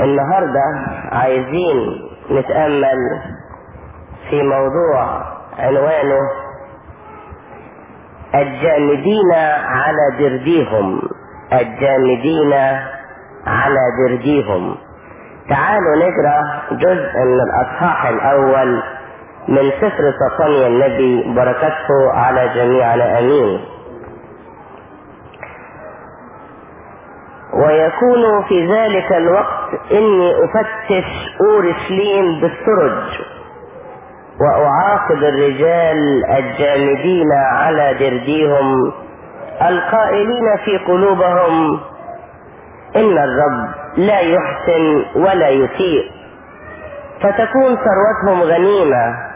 النهاردة عايزين نتأمل في موضوع عنوانه الجامدين على درديهم الجامدين على درديهم تعالوا نقرا جزء من الاصحاح الاول من سفر صفانيا النبي بركته على جميعنا امين ويكون في ذلك الوقت اني افتش اورشليم بالسرج واعاقب الرجال الجامدين على درديهم القائلين في قلوبهم ان الرب لا يحسن ولا يسيء فتكون ثروتهم غنيمه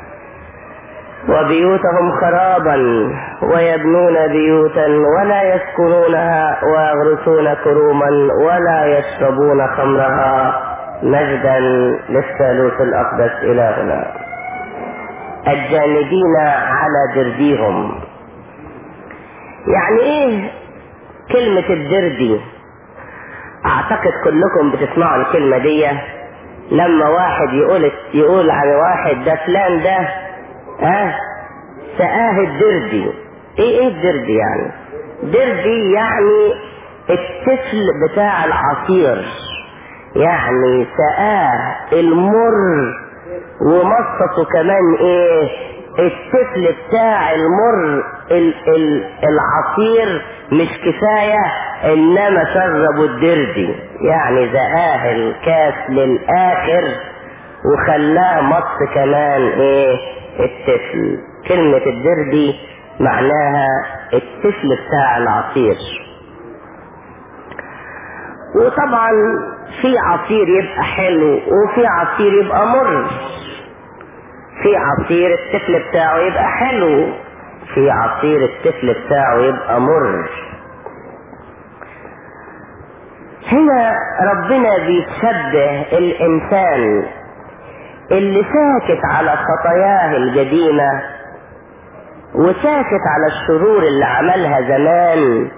وبيوتهم خرابا ويبنون بيوتا ولا يسكنونها ويغرسون كروما ولا يشربون خمرها مجدا للثالوث الاقدس الهنا الجامدين على درديهم يعني ايه كلمة الدردي اعتقد كلكم بتسمعوا الكلمة دي لما واحد يقول يقول عن واحد ده فلان ده ها سآه الدردي ايه ايه الدردي يعني دردي يعني الطفل بتاع العصير يعني سآه المر ومصته كمان ايه الطفل بتاع المر ال ال العصير مش كفاية انما شربوا الدردي يعني زقاه الكاس للاخر وخلاه مص كمان ايه الطفل كلمة الدردي معناها الطفل بتاع العصير وطبعا في عصير يبقى حلو وفي عصير يبقى مر في عصير الطفل بتاعه يبقى حلو في عصير الطفل بتاعه يبقى مر هنا ربنا بيشبه الانسان اللي ساكت على خطاياه القديمة وساكت على الشرور اللي عملها زمان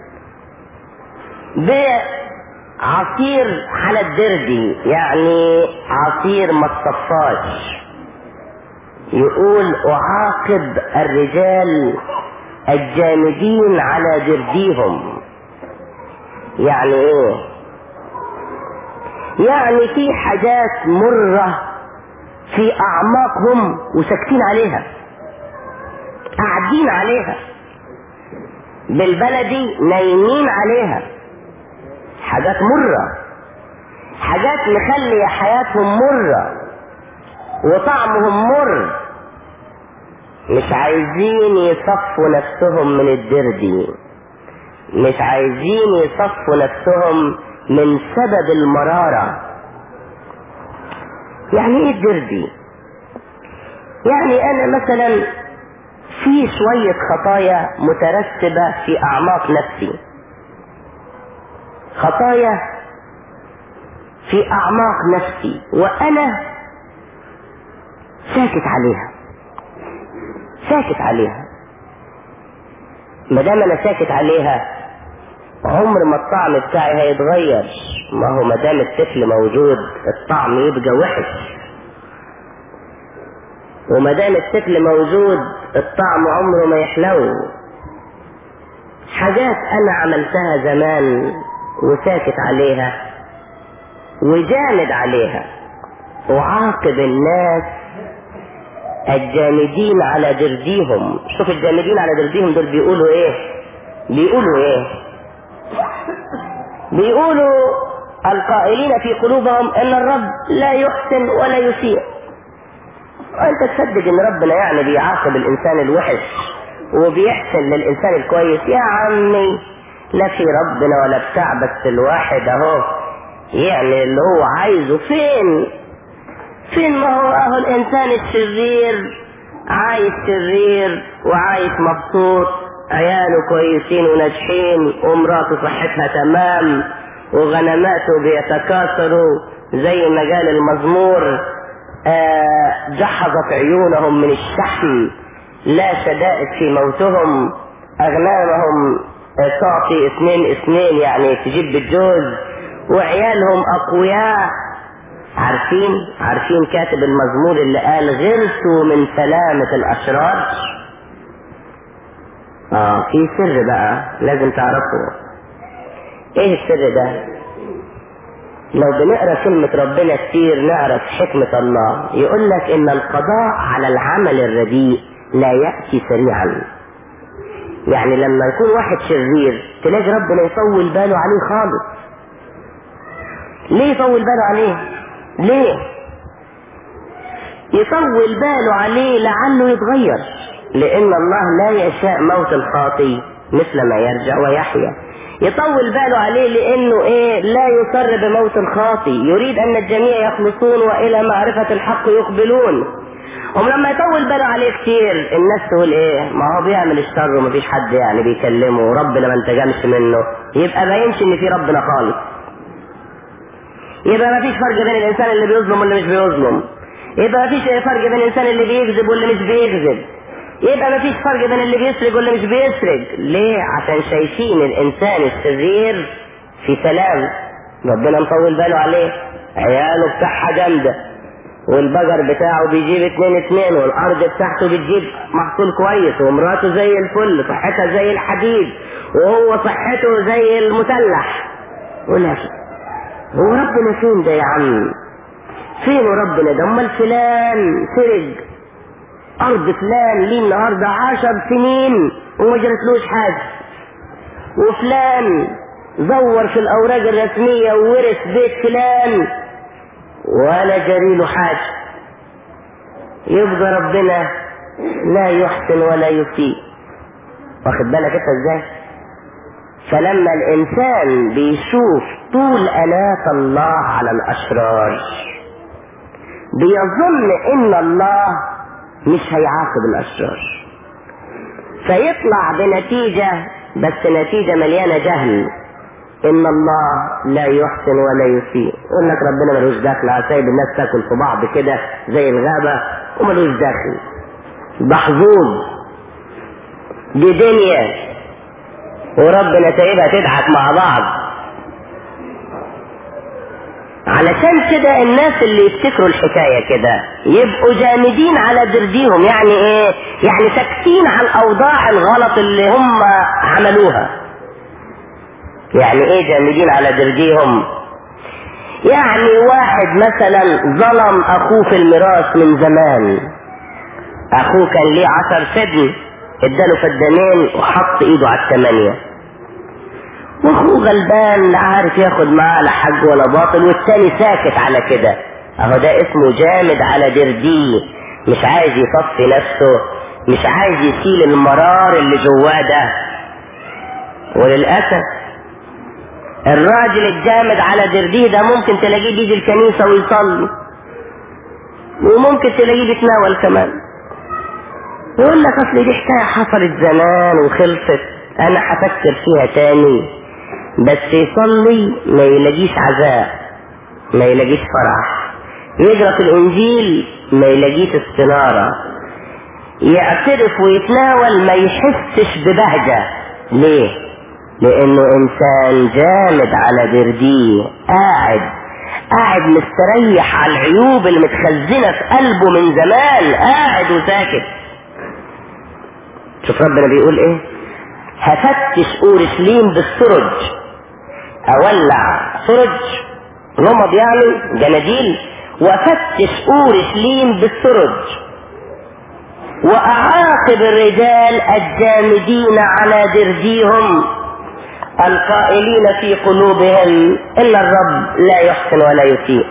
بعصير على الدردي يعني عصير ما تصفاش يقول اعاقب الرجال الجامدين على درديهم يعني ايه يعني في حاجات مرة في اعماقهم وساكتين عليها قاعدين عليها بالبلدي نايمين عليها حاجات مرة حاجات مخلية حياتهم مرة وطعمهم مر مش عايزين يصفوا نفسهم من الدردي مش عايزين يصفوا نفسهم من سبب المرارة يعني ايه الدردي يعني انا مثلا في شوية خطايا مترتبة في اعماق نفسي خطايا في اعماق نفسي وانا ساكت عليها ساكت عليها ما دام انا ساكت عليها عمر ما الطعم بتاعي هيتغير ما هو ما دام الطفل موجود الطعم يبقى وحش وما دام الطفل موجود الطعم عمره ما يحلو حاجات انا عملتها زمان وساكت عليها وجامد عليها اعاقب الناس الجامدين على درديهم شوف الجامدين على درديهم دول بيقولوا ايه بيقولوا ايه بيقولوا القائلين في قلوبهم ان الرب لا يحسن ولا يسيء وانت تصدق ان ربنا يعني بيعاقب الانسان الوحش وبيحسن للانسان الكويس يا عمي لا في ربنا ولا بتاع بس الواحد اهو يعني اللي هو عايزه فين فين ما هو اهو الانسان الشرير عايش شرير وعايش مبسوط عياله كويسين وناجحين ومراته صحتها تمام وغنماته بيتكاثروا زي ما قال المزمور آه جحظت عيونهم من الشحم لا شدائد في موتهم اغنامهم تعطي اثنين اثنين يعني تجيب بالجوز وعيالهم اقوياء عارفين عارفين كاتب المزمور اللي قال غرسوا من سلامة الاشرار اه في سر بقى لازم تعرفه ايه السر ده لو بنقرا كلمة ربنا كتير نعرف حكمة الله يقول لك ان القضاء على العمل الرديء لا يأتي سريعا يعني لما يكون واحد شرير تلاقي ربنا يطول باله عليه خالص ليه يطول باله عليه ليه يطول باله عليه لعله يتغير لان الله لا يشاء موت الخاطي مثل ما يرجع ويحيا يطول باله عليه لانه ايه لا يسر بموت الخاطي يريد ان الجميع يخلصون والى معرفة الحق يقبلون ولما يطول باله عليه كتير الناس تقول ايه ما هو بيعمل الشر ومفيش حد يعني بيكلمه وربنا ما انتجمش منه يبقى باينش ان في ربنا خالص يبقى مفيش فرق بين الانسان اللي بيظلم واللي مش بيظلم يبقى مفيش فرق بين الانسان اللي بيكذب واللي مش بيكذب يبقى مفيش فرق بين اللي بيسرق واللي مش بيسرق ليه عشان شايفين الانسان الشرير في سلام ربنا مطول باله عليه عياله بتاعها جامده والبقر بتاعه بيجيب اتنين اتنين والارض بتاعته بتجيب محصول كويس ومراته زي الفل صحتها زي الحديد وهو صحته زي المسلح ولكن هو ربنا فين ده يا عم فين ربنا ده امال فلان سرق ارض فلان ليه النهارده عشر سنين وما جرتلوش حاجه وفلان زور في الاوراق الرسميه وورث بيت فلان ولا جريله حاجه يبقى ربنا لا يحسن ولا يسيء واخد بالك انت ازاي فلما الانسان بيشوف طول اناة الله على الاشرار بيظن ان الله مش هيعاقب الاشرار فيطلع بنتيجة بس نتيجة مليانة جهل ان الله لا يحسن ولا يسيء يقول لك ربنا ملوش دخل سايب الناس تاكل في بعض كده زي الغابة وملوش دخل ده حظوظ دي دنيا وربنا سايبها تضحك مع بعض علشان كده الناس اللي يفتكروا الحكايه كده يبقوا جامدين على درديهم يعني ايه يعني ساكتين على الاوضاع الغلط اللي هم عملوها يعني ايه جامدين على درديهم يعني واحد مثلا ظلم اخوه في الميراث من زمان اخوه كان ليه عشر سجن اداله فدانين وحط ايده على الثمانيه واخوه غلبان لا عارف ياخد معاه لا حج ولا باطل والتاني ساكت على كده اهو ده اسمه جامد على درديه مش عايز يصفي نفسه مش عايز يشيل المرار اللي جواه ده وللاسف الراجل الجامد على درديه ده ممكن تلاقيه بيجي الكنيسة ويصلي وممكن تلاقيه بيتناول كمان يقول لك اصل دي حكاية حصلت زمان وخلصت انا هفكر فيها تاني بس يصلي ما يلاقيش عزاء ما يلاقيش فرح يقرا في الانجيل ما يلاقيش استنارة يعترف ويتناول ما يحسش ببهجة ليه لانه انسان جامد على برديه قاعد قاعد مستريح على العيوب اللي متخزنة في قلبه من زمان قاعد وساكت شوف ربنا بيقول ايه هفتش اورشليم بالسرج اولع سرج رمض يعني جناديل وافتش اورشليم بالسرج واعاقب الرجال الجامدين على درديهم القائلين في قلوبهم ان الرب لا يحسن ولا يسيء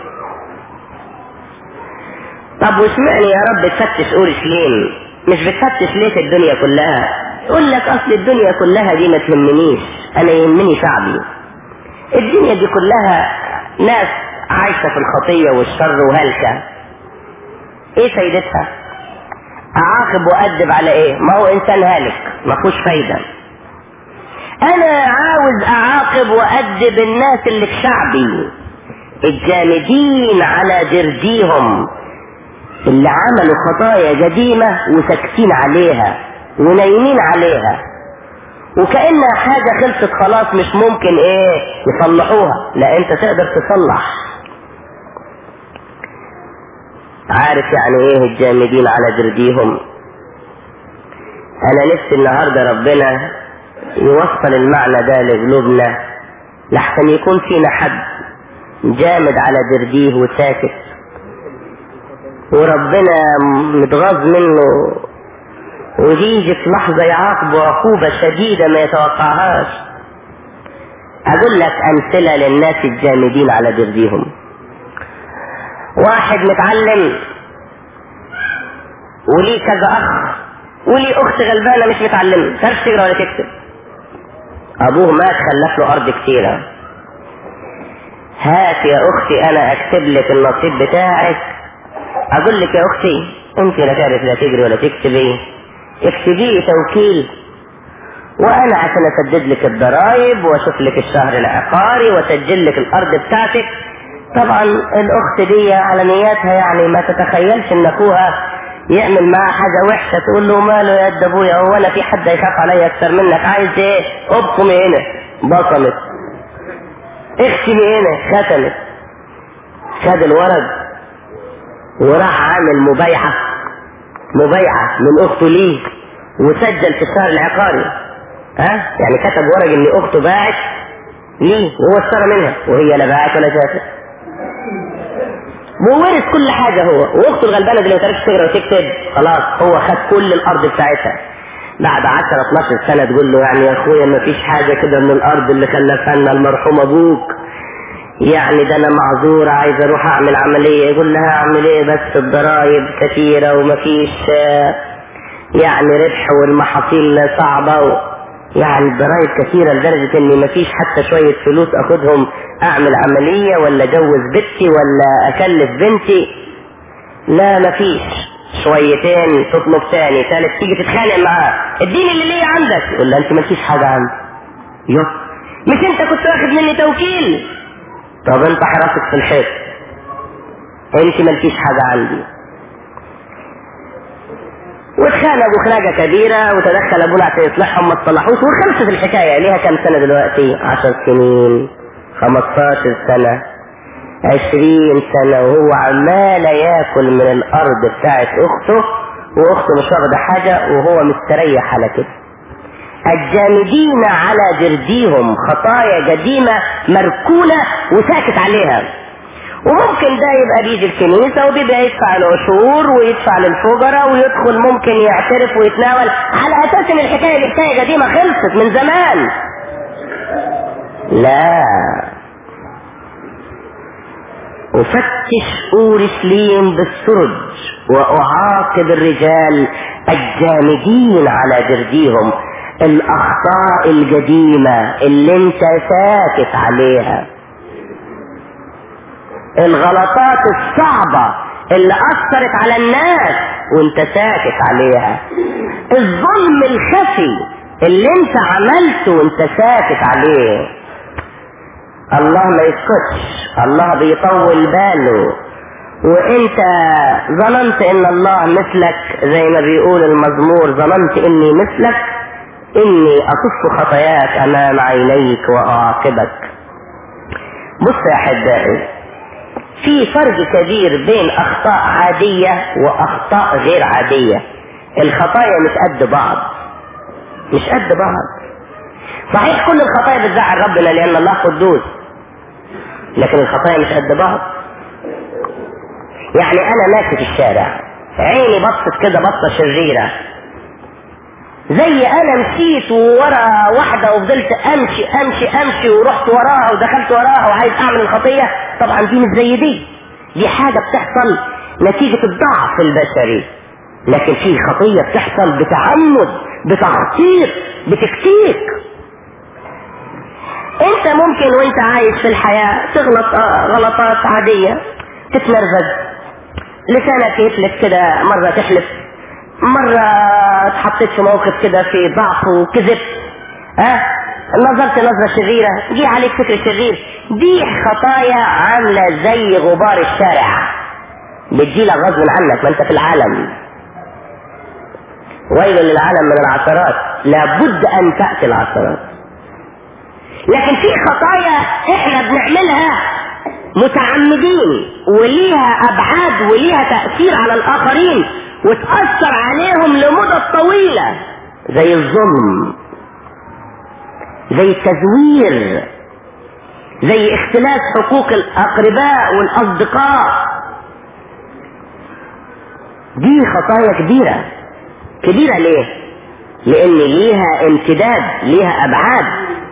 طب واسمعني يا رب تفتش اورشليم مش بتفتش ليه في الدنيا كلها يقول لك اصل الدنيا كلها دي ما تهمنيش انا يهمني شعبي الدنيا دي كلها ناس عايشة في الخطية والشر وهلكة ايه فايدتها اعاقب وادب على ايه ما هو انسان هالك ما فيهوش فايدة انا عاوز اعاقب وادب الناس اللي في شعبي الجامدين على درديهم اللي عملوا خطايا قديمة وساكتين عليها ونايمين عليها وكأنها حاجة خلصت خلاص مش ممكن ايه يصلحوها لا انت تقدر تصلح عارف يعني ايه الجامدين على جرديهم انا نفسي النهاردة ربنا يوصل المعنى ده لقلوبنا لحسن يكون فينا حد جامد على جرديه وساكت وربنا متغاظ منه ويجي في لحظة يعاقبه عقوبة شديدة ما يتوقعهاش أقول لك أمثلة للناس الجامدين على جرديهم واحد متعلم وليه كذا أخ وليه أخت غلبانة مش متعلمة تعرفش تقرا ولا تكتب أبوه مات خلف له أرض كتيرة هات يا أختي أنا أكتب لك النصيب بتاعك أقول لك يا أختي أنت لا تعرف لا تجري ولا تكتبي اكتبيه توكيل وانا عشان اسدد لك الضرايب واشوف لك الشهر العقاري واسجل لك الارض بتاعتك طبعا الاخت دي على نياتها يعني ما تتخيلش ان اخوها يعمل معاه حاجه وحشه تقول له ماله يا قد ابويا هو انا في حد يخاف عليا اكتر منك عايز ايه ابقم هنا بصمت اختمي هنا ختمت خد الورق وراح عامل مبايعه مبايعة من اخته ليه وسجل في الشهر العقاري ها يعني كتب ورق ان اخته باعت ليه وهو اشترى منها وهي لا باعت ولا شافت وورث كل حاجة هو واخته الغلبانة اللي ما تعرفش تقرا وتكتب خلاص هو خد كل الارض بتاعتها بعد 10 12 سنة تقول له يعني يا اخويا ما فيش حاجة كده من الارض اللي خلفها لنا المرحوم ابوك يعني ده انا معذور عايز اروح اعمل عملية يقول لها اعمل ايه بس الضرايب كثيرة ومفيش يعني ربح والمحاصيل صعبة و يعني الضرايب كثيرة لدرجة اني مفيش حتى شوية فلوس اخدهم اعمل عملية ولا اجوز بنتي ولا اكلف بنتي لا مفيش شويتين تطلب تاني ثالث تيجي تتخانق معاه اديني اللي ليا عندك يقول لها انت مالكيش حاجة عندي يو مش انت كنت واخد مني توكيل طب انت حراسك في الحيط انت مالكيش حاجة عندي واتخانقوا خناقه كبيره وتدخل ابونا عشان يصلحهم ما تصلحوش وخلصت الحكايه ليها كم سنه دلوقتي 10 سنين 15 سنه 20 سنه وهو عمال ياكل من الارض بتاعت اخته واخته مش واخده حاجه وهو مستريح على كده الجامدين على جرديهم خطايا قديمة مركونة وساكت عليها وممكن ده يبقى بيجي الكنيسة وبيبقى يدفع العشور ويدفع للفجراء ويدخل ممكن يعترف ويتناول على اساس ان الحكاية دي حكاية قديمة خلصت من زمان لا أفتش أورشليم بالسرج وأعاقب الرجال الجامدين على جرديهم الأخطاء القديمة اللي انت ساكت عليها الغلطات الصعبة اللي أثرت على الناس وانت ساكت عليها الظلم الخفي اللي انت عملته وانت ساكت عليه الله ما يسكتش الله بيطول باله وانت ظننت ان الله مثلك زي ما بيقول المزمور ظننت اني مثلك اني اصف خطاياك امام عينيك واعاقبك بص يا احبائي في فرق كبير بين اخطاء عادية واخطاء غير عادية الخطايا مش قد بعض مش قد بعض صحيح كل الخطايا بتزعل ربنا لان الله قدوس لكن الخطايا مش قد بعض يعني انا ماشي في الشارع عيني بصت كده بصة شريرة زي انا مشيت ورا واحدة وفضلت امشي امشي امشي ورحت وراها ودخلت وراها وعايز اعمل الخطية طبعا دي مش زي دي دي حاجة بتحصل نتيجة الضعف البشري لكن في خطية بتحصل بتعمد بتخطيط بتكتيك انت ممكن وانت عايش في الحياة تغلط غلطات عادية تتنرفز لسانك يفلت كده مرة تحلف مرة اتحطيت في موقف كده في ضعف وكذب ها نظرت نظرة شريرة جه عليك فكر شرير دي خطايا عاملة زي غبار الشارع بتجيلك غصب عنك ما انت في العالم ويل للعالم من العثرات لابد ان تأتي العثرات لكن في خطايا احنا بنعملها متعمدين وليها ابعاد وليها تأثير على الاخرين وتأثر عليهم لمدة طويلة زي الظلم زي التزوير زي اختلاس حقوق الاقرباء والاصدقاء دي خطايا كبيرة كبيرة ليه لان ليها امتداد ليها ابعاد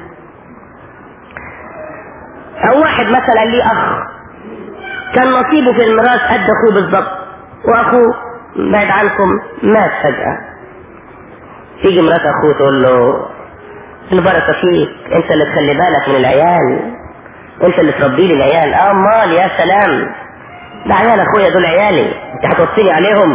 او واحد مثلا ليه اخ كان نصيبه في الميراث قد اخوه بالظبط واخوه بعد عنكم مات فجأة تيجي مرات اخوه تقول له البركة فيك انت اللي تخلي بالك من العيال انت اللي تربي لي العيال اه امال يا سلام ده عيال اخويا دول عيالي انت هتوصيني عليهم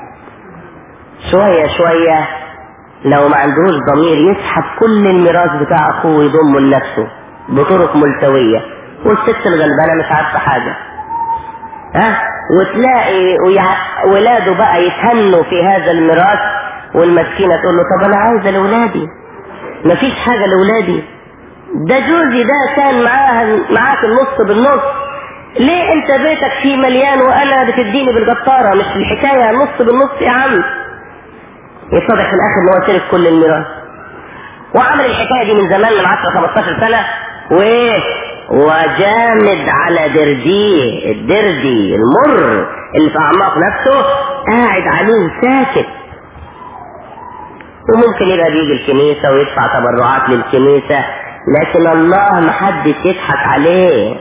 شوية شوية لو ما عندهوش ضمير يسحب كل الميراث بتاع اخوه ويضمه لنفسه بطرق ملتوية والست الغلبانة مش عارفة حاجة ها وتلاقي ويع- ولاده بقى يتهنوا في هذا الميراث والمسكينة تقول له طب انا عايزة لولادي مفيش حاجة لولادي ده جوزي ده كان معاه معاك النص بالنص ليه انت بيتك فيه مليان وانا بتديني بالقطارة مش الحكاية نص بالنص يا عم يتضح في الاخر ان هو شرب كل الميراث وعمل الحكاية دي من زمان من 10 15 سنة وايه وجامد على درديه الدردي المر اللي في اعماق نفسه قاعد عليه ساكت وممكن يبقى بيجي الكنيسة ويدفع تبرعات للكنيسة لكن الله محدش يضحك عليه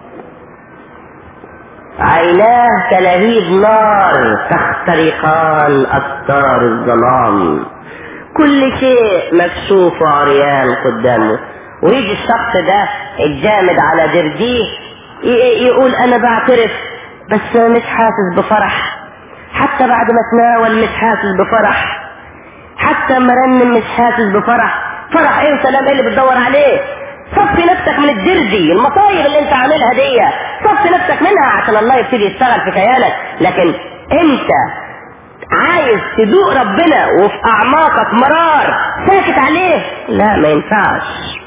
عيناه كلهيب نار تخترقان أستار الظلام كل شيء مكشوف وعريان قدامه ويجي الشخص ده الجامد على درديه ي- يقول انا بعترف بس مش حاسس بفرح حتى بعد ما تناول مش حاسس بفرح حتى مرنم مش حاسس بفرح فرح ايه وسلام ايه اللي بتدور عليه صفي نفسك من الدردي المصايب اللي انت عاملها دي صفي نفسك منها عشان الله يبتدي يشتغل في كيانك لكن انت عايز تدوق ربنا وفي اعماقك مرار ساكت عليه لا ما ينفعش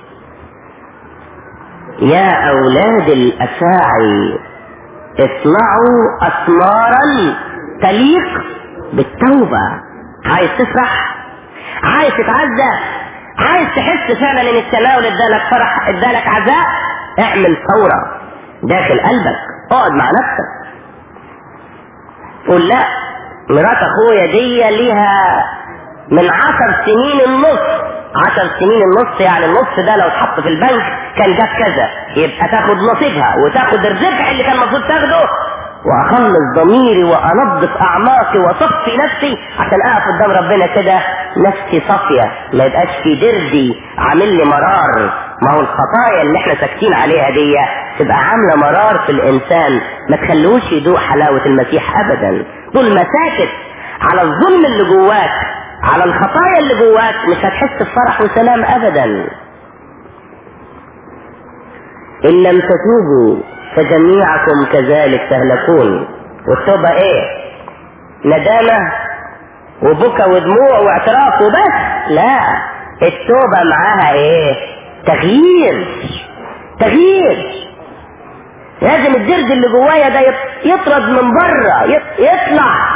يا اولاد الافاعي اصنعوا اثمارا تليق بالتوبة عايز تفرح عايز تتعزى عايز تحس فعلا ان التناول ادالك فرح ادالك عزاء اعمل ثورة داخل قلبك اقعد مع نفسك قول لا مرات اخويا دي ليها من عشر سنين النص عشر سنين النص يعني النص ده لو اتحط في البنك كان جاب كذا يبقى تاخد نصيبها وتاخد الربح اللي كان المفروض تاخده واخلص ضميري وانظف اعماقي واصفي نفسي عشان اقف قدام ربنا كده نفسي صافيه ما يبقاش في دردي عامل لي مرار ما هو الخطايا اللي احنا ساكتين عليها دي تبقى عامله مرار في الانسان ما تخلوش يدوق حلاوه المسيح ابدا دول مساكت على الظلم اللي جواك على الخطايا اللي جواك مش هتحس بفرح وسلام ابدا ان لم تتوبوا فجميعكم كذلك تهلكون والتوبة ايه ندامة وبكى ودموع واعتراف وبس لا التوبة معاها ايه تغيير تغيير لازم الدرد اللي جوايا ده يط- يطرد من بره يط- يطلع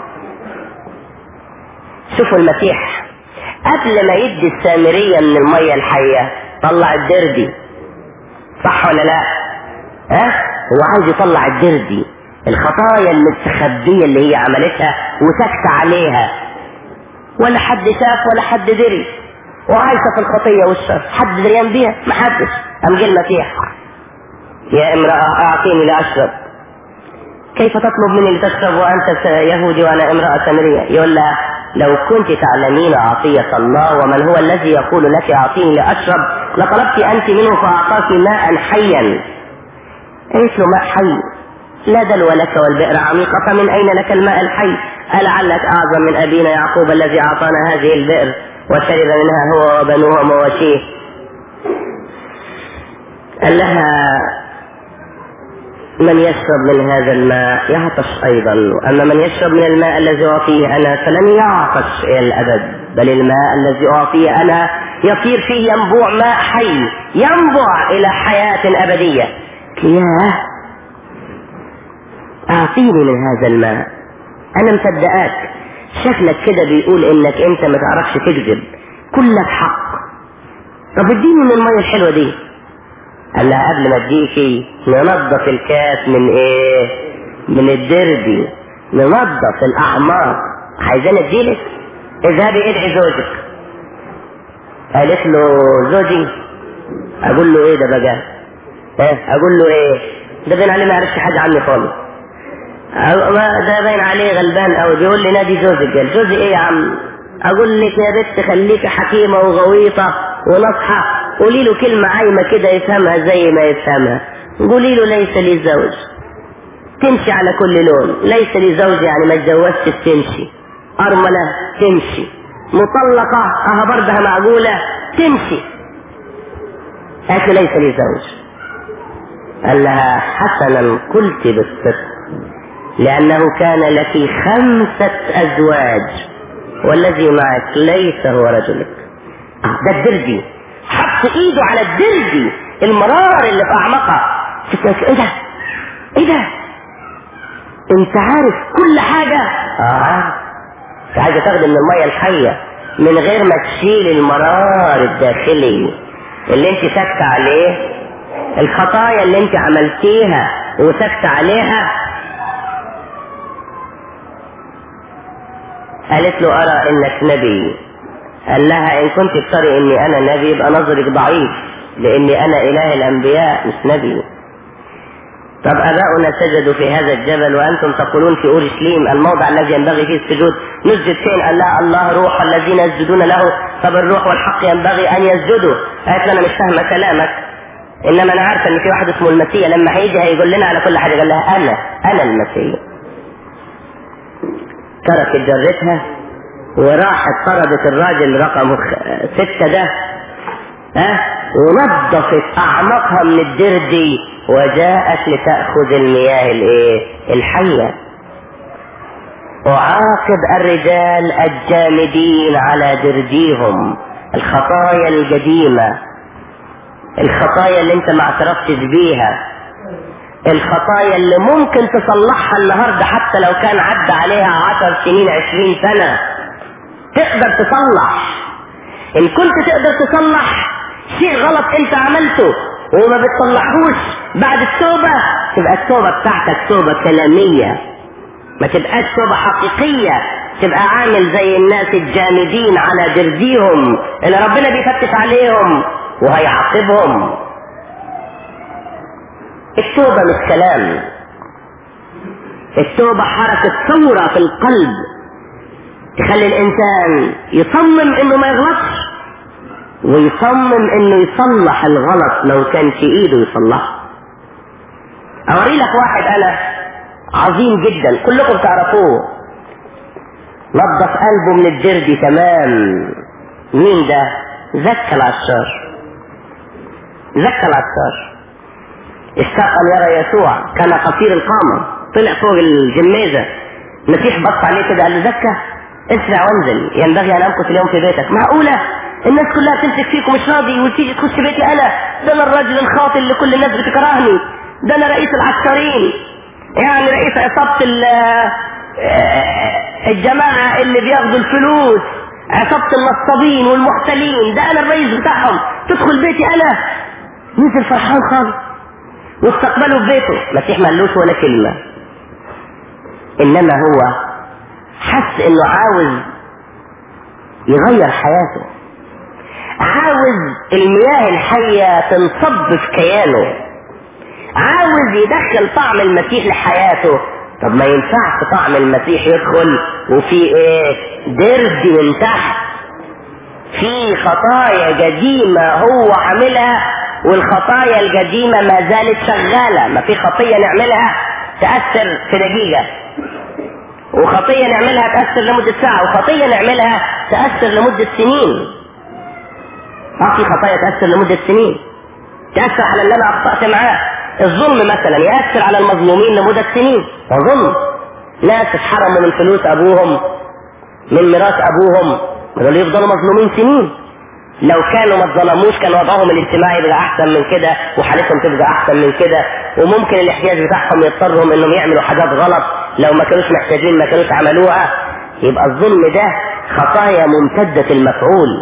شوفوا المسيح قبل ما يدي السامرية من المية الحية طلع الدردي صح ولا لا ها هو عايز يطلع الدردي الخطايا المستخبية اللي هي عملتها وسكت عليها ولا حد شاف ولا حد دري وعايشة في الخطية والشر حد دريان بيها ما حدش قام جه المسيح يا امرأة أعطيني لأشرب كيف تطلب مني لتشرب وأنت يهودي وأنا امرأة سامرية يقول لها لو كنت تعلمين عطية الله ومن هو الذي يقول لك أعطيني لأشرب لطلبت أنت منه فأعطاك ماء حيا قالت له ماء حي لا دلو لك والبئر عميقة فمن أين لك الماء الحي ألعلك أعظم من أبينا يعقوب الذي أعطانا هذه البئر وشرب منها هو وبنوه ومواشيه قال لها من يشرب من هذا الماء يعطش أيضا وأما من يشرب من الماء الذي أعطيه أنا فلن يعطش إلى الأبد بل الماء الذي أعطيه أنا يصير فيه ينبوع ماء حي ينبع إلى حياة أبدية ياه أعطيني من هذا الماء أنا مصدقاك شكلك كده بيقول إنك أنت ما تعرفش تكذب كلك حق طب اديني من المية الحلوة دي قال لها قبل ما اديكي ننظف الكاس من ايه من الدربي ننظف الاعماق عايزين اديلك اذهبي ادعي زوجك قالت له زوجي اقول له ايه ده بقى ها اقول له ايه ده باين عليه ما يعرفش حاجه عني خالص ده باين عليه غلبان او بيقول لي نادي زوجك قال جوزي ايه يا عم اقول لك يا بنت خليكي حكيمه وغويطه ونصحه قولي له كلمه عايمه كده يفهمها زي ما يفهمها قولي له ليس لي زوج تمشي على كل لون ليس لي زوج يعني ما اتجوزتش تمشي ارمله تمشي مطلقه اها بردها معقوله تمشي قالت ليس لي زوج قال لها حسنا قلت بالصدق لأنه كان لك خمسة أزواج والذي معك ليس هو رجلك آه ده الدردي حط ايده على الدردي المرار اللي في اعمقها ايه ده ايه ده انت عارف كل حاجة اه انت عايزة تاخد من المية الحية من غير ما تشيل المرار الداخلي اللي انت ساكتة عليه الخطايا اللي انت عملتيها وساكتة عليها قالت له ارى انك نبي قال لها ان كنت تري اني انا نبي يبقى نظرك ضعيف لاني انا اله الانبياء مش نبي طب اباؤنا سجدوا في هذا الجبل وانتم تقولون في اورشليم الموضع الذي ينبغي فيه السجود نسجد فين قال لا الله روح الذين يسجدون له طب الروح والحق ينبغي ان يسجدوا قالت له انا مش فاهمه كلامك انما انا عارفه ان في واحد اسمه المسيح لما هيجي هيقول لنا على كل حاجه قال لها انا انا المسيح تركت جرتها وراحت طردت الراجل رقم ستة ده ها ونظفت اعماقها من الدردي وجاءت لتأخذ المياه الايه الحية اعاقب الرجال الجامدين على درديهم الخطايا القديمة الخطايا اللي انت ما اعترفتش بيها الخطايا اللي ممكن تصلحها النهاردة حتى لو كان عدى عليها عشر سنين عشرين سنة تقدر تصلح ان كنت تقدر تصلح شيء غلط انت عملته وما بتصلحوش بعد التوبة تبقى التوبة بتاعتك توبة كلامية ما تبقاش توبة حقيقية تبقى عامل زي الناس الجامدين على درديهم اللي ربنا بيفتش عليهم وهيعاقبهم التوبة مش كلام التوبة حركة ثورة في القلب تخلي الإنسان يصمم إنه ما يغلطش ويصمم إنه يصلح الغلط لو كان في إيده يصلحه أوري لك واحد أنا عظيم جدا كلكم تعرفوه نظف قلبه من الدردي تمام مين ده؟ زكى العشار زكى العشار اشتاق ان يرى يسوع كان قصير القامه طلع فوق الجميزه المسيح بص عليه كده قال له زكى اسرع وانزل ينبغي ان امكث اليوم في بيتك معقوله الناس كلها تمسك فيك ومش راضي وتيجي تخش بيتي انا ده انا الراجل الخاطئ اللي كل الناس بتكرهني ده انا رئيس العسكريين يعني رئيس عصابه الجماعه اللي بياخدوا الفلوس عصابه النصابين والمحتلين ده انا الرئيس بتاعهم تدخل بيتي انا نزل فرحان خالص واستقبله في بيته المسيح ما قالوش ولا كلمة انما هو حس انه عاوز يغير حياته عاوز المياه الحية تنصب في كيانه عاوز يدخل طعم المسيح لحياته طب ما ينفعش طعم المسيح يدخل وفي ايه درد من تحت في خطايا قديمة هو عاملها والخطايا القديمة ما زالت شغالة ما في خطية نعملها تأثر في دقيقة وخطية نعملها تأثر لمدة ساعة وخطية نعملها تأثر لمدة سنين ما في خطايا تأثر لمدة سنين تأثر على اللي أنا أخطأت معاه الظلم مثلا يأثر على المظلومين لمدة سنين ظلم ناس اتحرموا من فلوس ابوهم من ميراث ابوهم دول يفضلوا مظلومين سنين لو كانوا ما اتظلموش كان وضعهم الاجتماعي يبقى احسن من كده وحالتهم تبقى احسن من كده وممكن الاحتياج بتاعهم يضطرهم انهم يعملوا حاجات غلط لو ما كانوش محتاجين ما كانوش عملوها يبقى الظلم ده خطايا ممتدة المفعول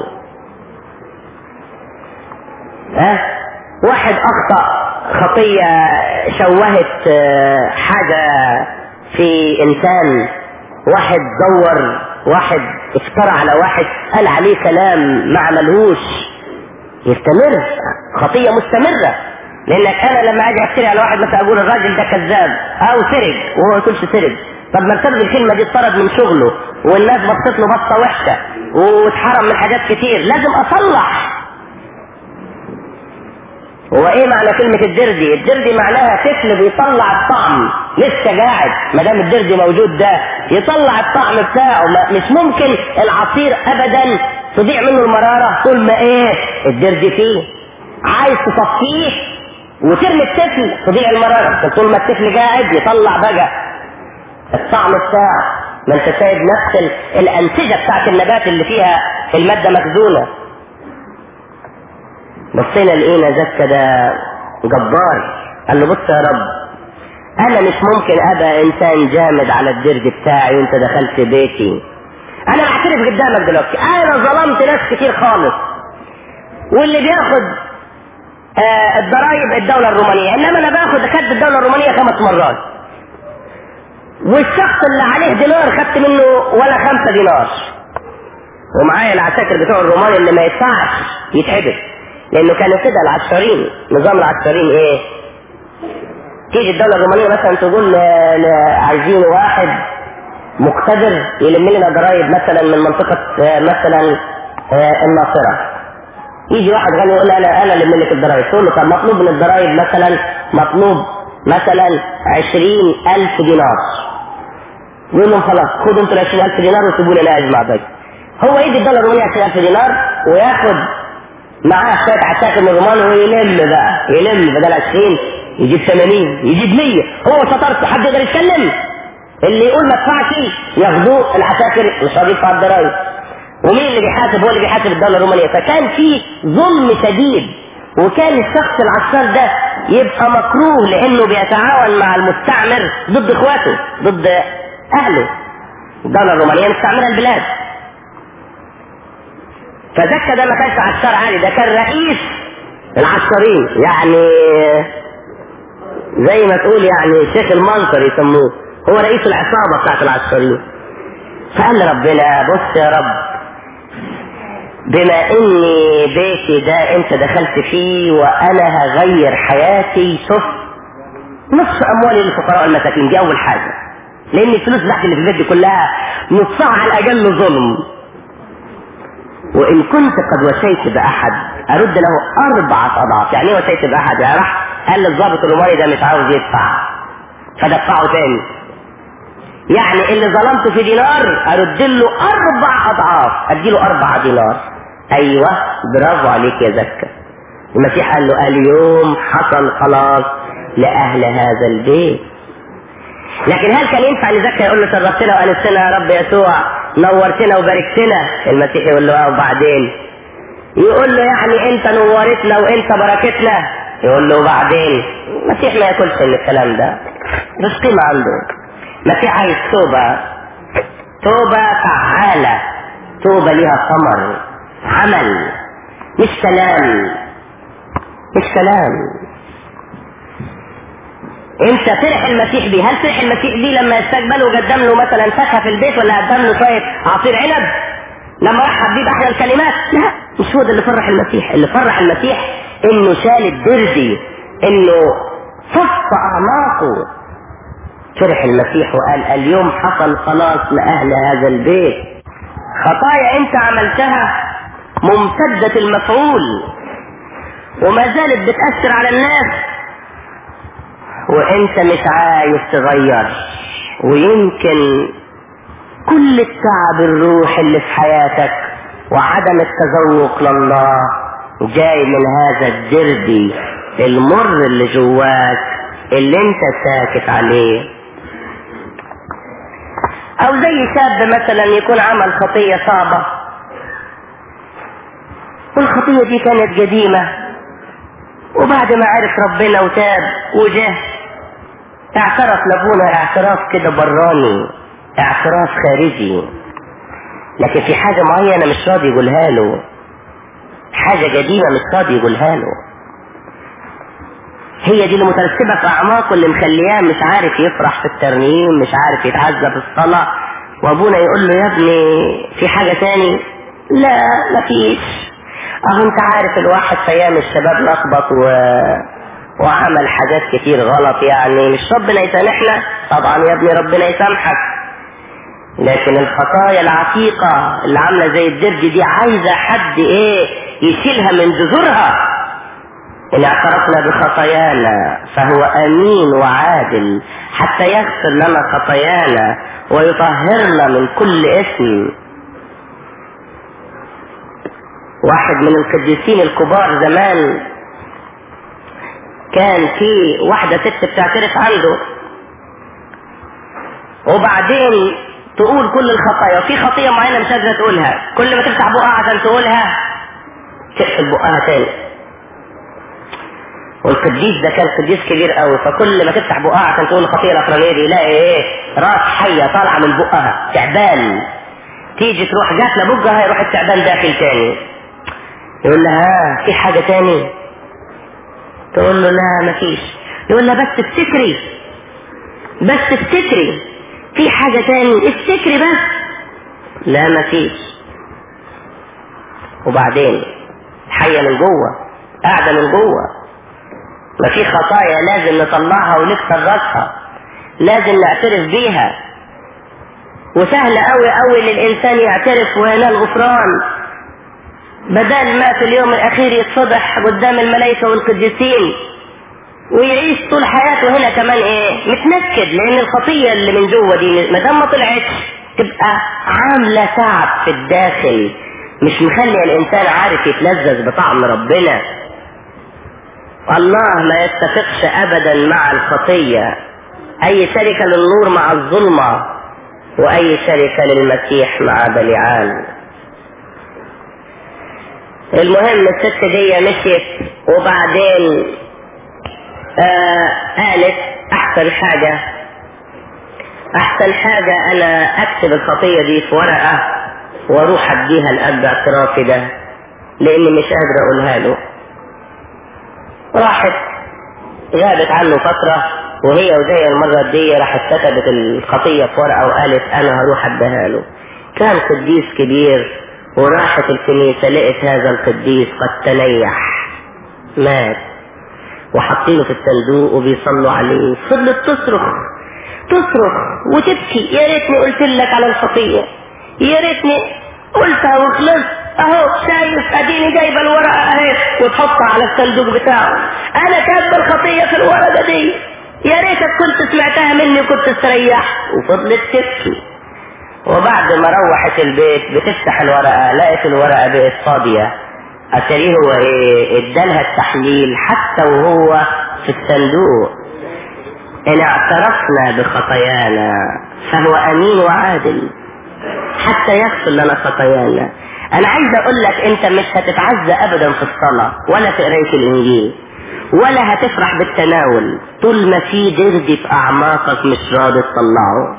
ها واحد اخطأ خطية شوهت آه، حاجة في انسان واحد دور واحد افترى على واحد قال عليه كلام ما عملهوش يستمر خطية مستمرة لانك انا لما اجي افتري على واحد مثلا اقول الراجل ده كذاب او سرق وهو ما يكونش سرق طب ما بسبب الكلمة دي اتطرد من شغله والناس بصت له بصة وحشة واتحرم من حاجات كتير لازم اصلح هو ايه معنى كلمة الدردي الدردي معناها طفل بيطلع الطعم لسه قاعد ما دام الدردي موجود ده يطلع الطعم بتاعه ما مش ممكن العصير ابدا تضيع منه المرارة طول ما ايه الدردي فيه عايز تصفيه وترمي الطفل تضيع المرارة طول ما الطفل قاعد يطلع بقى الطعم بتاعه ما انت سايب نفس الانسجة بتاعت النبات اللي فيها المادة مخزونة بصينا لقينا زكا ده جبار قال له بص يا رب انا مش ممكن ابقى انسان جامد على الدرج بتاعي وانت دخلت بيتي انا بعترف قدامك دلوقتي انا ظلمت ناس كتير خالص واللي بياخد آه الضرايب الدولة الرومانية انما انا باخد خدت الدولة الرومانية خمس مرات والشخص اللي عليه دينار خدت منه ولا خمسة دينار ومعايا العساكر بتوع الرومان اللي ما يدفعش يتحبس لانه كانوا كده العسكريين نظام العسكريين ايه تيجي الدولة الرومانية مثلا تقول ل- ل- عايزين واحد مقتدر يلم لنا ضرائب مثلا من منطقة آه، مثلا آه، الناصرة يجي واحد غني يقول انا انا اللي لك الضرائب تقول له طب مطلوب من الضرائب مثلا مطلوب مثلا عشرين الف دينار يقول لهم خلاص خدوا انتوا ال 20000 دينار وسيبوا لي انا اجمع باقي هو يدي الدولة الرومانية 20000 دينار وياخد معاه شوية عساكر من الرومان ويلم بقى يلم بدل 20 يجيب 80 يجيب 100 هو شطارته حد يقدر يتكلم اللي يقول ما ادفعش ياخدوه العساكر مش راضي يدفع الضرايب ومين اللي بيحاسب هو اللي بيحاسب الدولة الرومانية فكان في ظلم شديد وكان الشخص العسكر ده يبقى مكروه لانه بيتعاون مع المستعمر ضد اخواته ضد اهله الدولة الرومانية مستعمرة البلاد فزكا ده ما كانش عسكر عادي ده كان رئيس العسكرين يعني زي ما تقول يعني شيخ المنصر يسموه هو رئيس العصابة بتاعت العسكريين فقال لربنا بص يا رب بما اني بيتي ده انت دخلت فيه وانا هغير حياتي شوف نص اموالي للفقراء والمساكين دي اول حاجه لان الفلوس بتاعتي اللي في البيت دي كلها نصها على الاقل ظلم وان كنت قد وشيت باحد ارد له اربعة اضعاف يعني ايه وشيت باحد يعني راح قال للضابط الروماني ده مش عاوز يدفع فدفعه تاني يعني اللي ظلمته في دينار ارد له اربع اضعاف ادي له اربع دينار ايوه برافو عليك يا زكا المسيح قال له اليوم حصل خلاص لاهل هذا البيت لكن هل كان ينفع لزكا يقول له شرفتنا وانستنا يا رب يسوع نورتنا وباركتنا المسيح يقول له اه وبعدين يقول له يعني انت نورتنا وانت بركتنا يقول له وبعدين المسيح ما ياكلش من الكلام ده مش قيمة عنده المسيح عايز توبة توبة فعالة توبة ليها ثمر عمل مش كلام مش كلام انت فرح المسيح بيه هل فرح المسيح بيه لما استقبله وقدم له مثلا فاكهه في البيت ولا قدم له شويه عصير عنب لما رحب بيه باحلى الكلمات لا مش هو ده اللي فرح المسيح اللي فرح المسيح انه شال الدردي انه صف اعماقه فرح المسيح وقال اليوم حصل خلاص لاهل هذا البيت خطايا انت عملتها ممتدة المفعول وما زالت بتأثر على الناس وانت مش عايز تغير ويمكن كل التعب الروح اللي في حياتك وعدم التذوق لله جاي من هذا الدردي المر اللي جواك اللي انت ساكت عليه او زي شاب مثلا يكون عمل خطية صعبة والخطية دي كانت قديمة وبعد ما عرف ربنا وتاب وجه اعترف لابونا اعتراف كده براني اعتراف خارجي لكن في حاجة معينة مش راضي يقولها له حاجة قديمة مش راضي يقولها له هي دي اللي مترسبة في أعماقه اللي مخلياه مش عارف يفرح في الترنيم مش عارف يتعزى في الصلاة وأبونا يقول له يا ابني في حاجة تاني لا مفيش أهو أنت عارف الواحد في أيام الشباب لخبط و... وعمل حاجات كتير غلط يعني مش ربنا يسامحنا طبعا يا ابني ربنا يسامحك لكن الخطايا العتيقة اللي عاملة زي الدرج دي عايزة حد ايه يشيلها من جذورها إن اعترفنا بخطايانا فهو أمين وعادل حتى يغفر لنا خطايانا ويطهرنا من كل اسم واحد من القديسين الكبار زمان كان في واحدة ست بتعترف عنده وبعدين تقول كل الخطايا وفي خطية معينة مش قادرة تقولها كل ما تفتح بقها عشان تقولها تقفل بقها تاني والقديس ده كان قديس كبير قوي فكل ما تفتح بقها عشان تقول الخطية الأخرانية دي يلاقي ايه راس حية طالعة من بقها تعبان تيجي تروح جات لبقها يروح التعبان داخل تاني يقول لها ها في حاجة تاني تقول له لا مفيش يقول لها بس افتكري بس افتكري في حاجة تاني افتكري بس لا مفيش وبعدين حية من جوه قاعدة من جوه ما في خطايا لازم نطلعها ونكسر راسها لازم نعترف بيها وسهل قوي قوي للإنسان يعترف وينال غفران بدل ما في اليوم الأخير يتفضح قدام الملائكة والقديسين ويعيش طول حياته هنا كمان ايه متنكد لان الخطية اللي من جوه دي ما دام ما طلعتش تبقى عاملة تعب في الداخل مش مخلي الانسان عارف يتلذذ بطعم ربنا الله ما يتفقش ابدا مع الخطية اي شركة للنور مع الظلمة واي شركة للمسيح مع بلعال المهم الست دي مشيت وبعدين آه قالت احسن حاجة احسن حاجة انا اكتب الخطية دي في ورقة واروح اديها الاب اعترافي ده لاني مش قادرة اقولها له راحت غابت عنه فترة وهي وزي المرة دي راحت كتبت الخطية في ورقة وقالت انا هروح اديها له كان قديس كبير وراحت الكنيسة لقيت هذا القديس قد تنيح مات وحاطينه في الصندوق وبيصلوا عليه فضلت تصرخ تصرخ وتبكي يا ريتني قلت لك على الخطية يا ريتني قلتها وخلصت اهو شايف اديني جايبه الورقه اهي وتحطها على الصندوق بتاعه انا كاتبه الخطيه في الورقه دي يا ريتك كنت سمعتها مني وكنت استريحت وفضلت تبكي وبعد ما روحت البيت بتفتح الورقه لقيت الورقه بقت فاضيه اتاريه هو ايه ادالها التحليل حتى وهو في الصندوق ان اعترفنا بخطايانا فهو امين وعادل حتى يغفر لنا خطايانا انا عايز اقول لك انت مش هتتعزى ابدا في الصلاة ولا في قراية الانجيل ولا هتفرح بالتناول طول ما في درد في اعماقك مش راضي تطلعه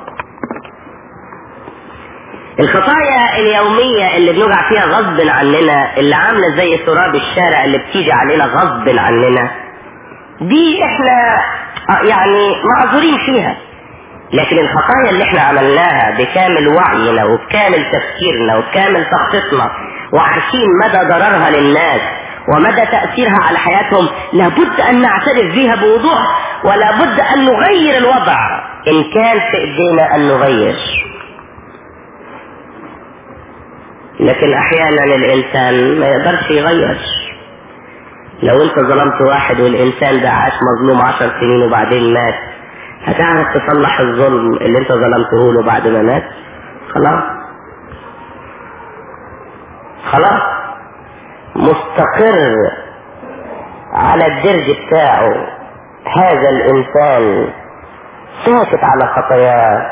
الخطايا اليومية اللي بنوجع فيها غصب عننا اللي عاملة زي تراب الشارع اللي بتيجي علينا غصب عننا دي احنا يعني معذورين فيها لكن الخطايا اللي احنا عملناها بكامل وعينا وبكامل تفكيرنا وبكامل تخطيطنا وعارفين مدى ضررها للناس ومدى تأثيرها على حياتهم لابد أن نعترف بها بوضوح ولابد أن نغير الوضع إن كان في إيدينا أن نغير لكن أحيانا الإنسان ما يقدرش يغير لو أنت ظلمت واحد والإنسان ده عاش مظلوم عشر سنين وبعدين مات هتعرف تصلح الظلم اللي انت ظلمته له بعد ما مات خلاص خلاص مستقر على الدرج بتاعه هذا الانسان ساكت على خطاياه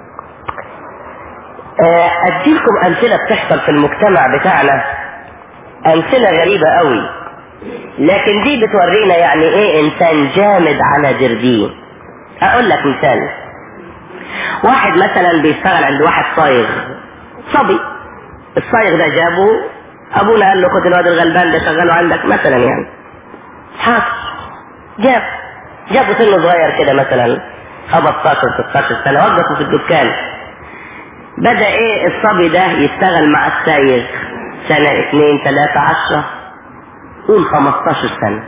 آه، اديكم امثلة بتحصل في المجتمع بتاعنا امثلة غريبة قوي لكن دي بتورينا يعني ايه انسان جامد على جرديه اقول لك مثال واحد مثلا بيشتغل عند واحد صايغ صبي الصايغ ده جابه ابونا قال له خد الواد الغلبان ده شغله عندك مثلا يعني حاضر جاب جابه سنه صغير كده مثلا 15 16 سنه وقفه في الدكان بدا ايه الصبي ده يشتغل مع السايغ سنه اثنين ثلاثة عشرة قول 15 سنة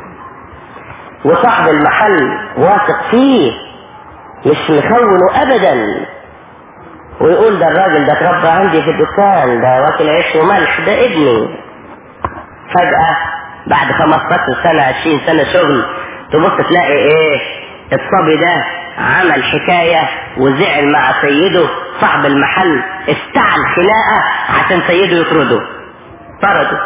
وصاحب المحل واثق فيه مش مخونه ابدا ويقول ده الراجل ده اتربى عندي في الدكان ده واكل عيش وملح ده ابني فجأة بعد 15 سنة 20 سنة شغل تبص تلاقي ايه الصبي ده عمل حكاية وزعل مع سيده صاحب المحل استعل خناقة عشان سيده يطرده طرده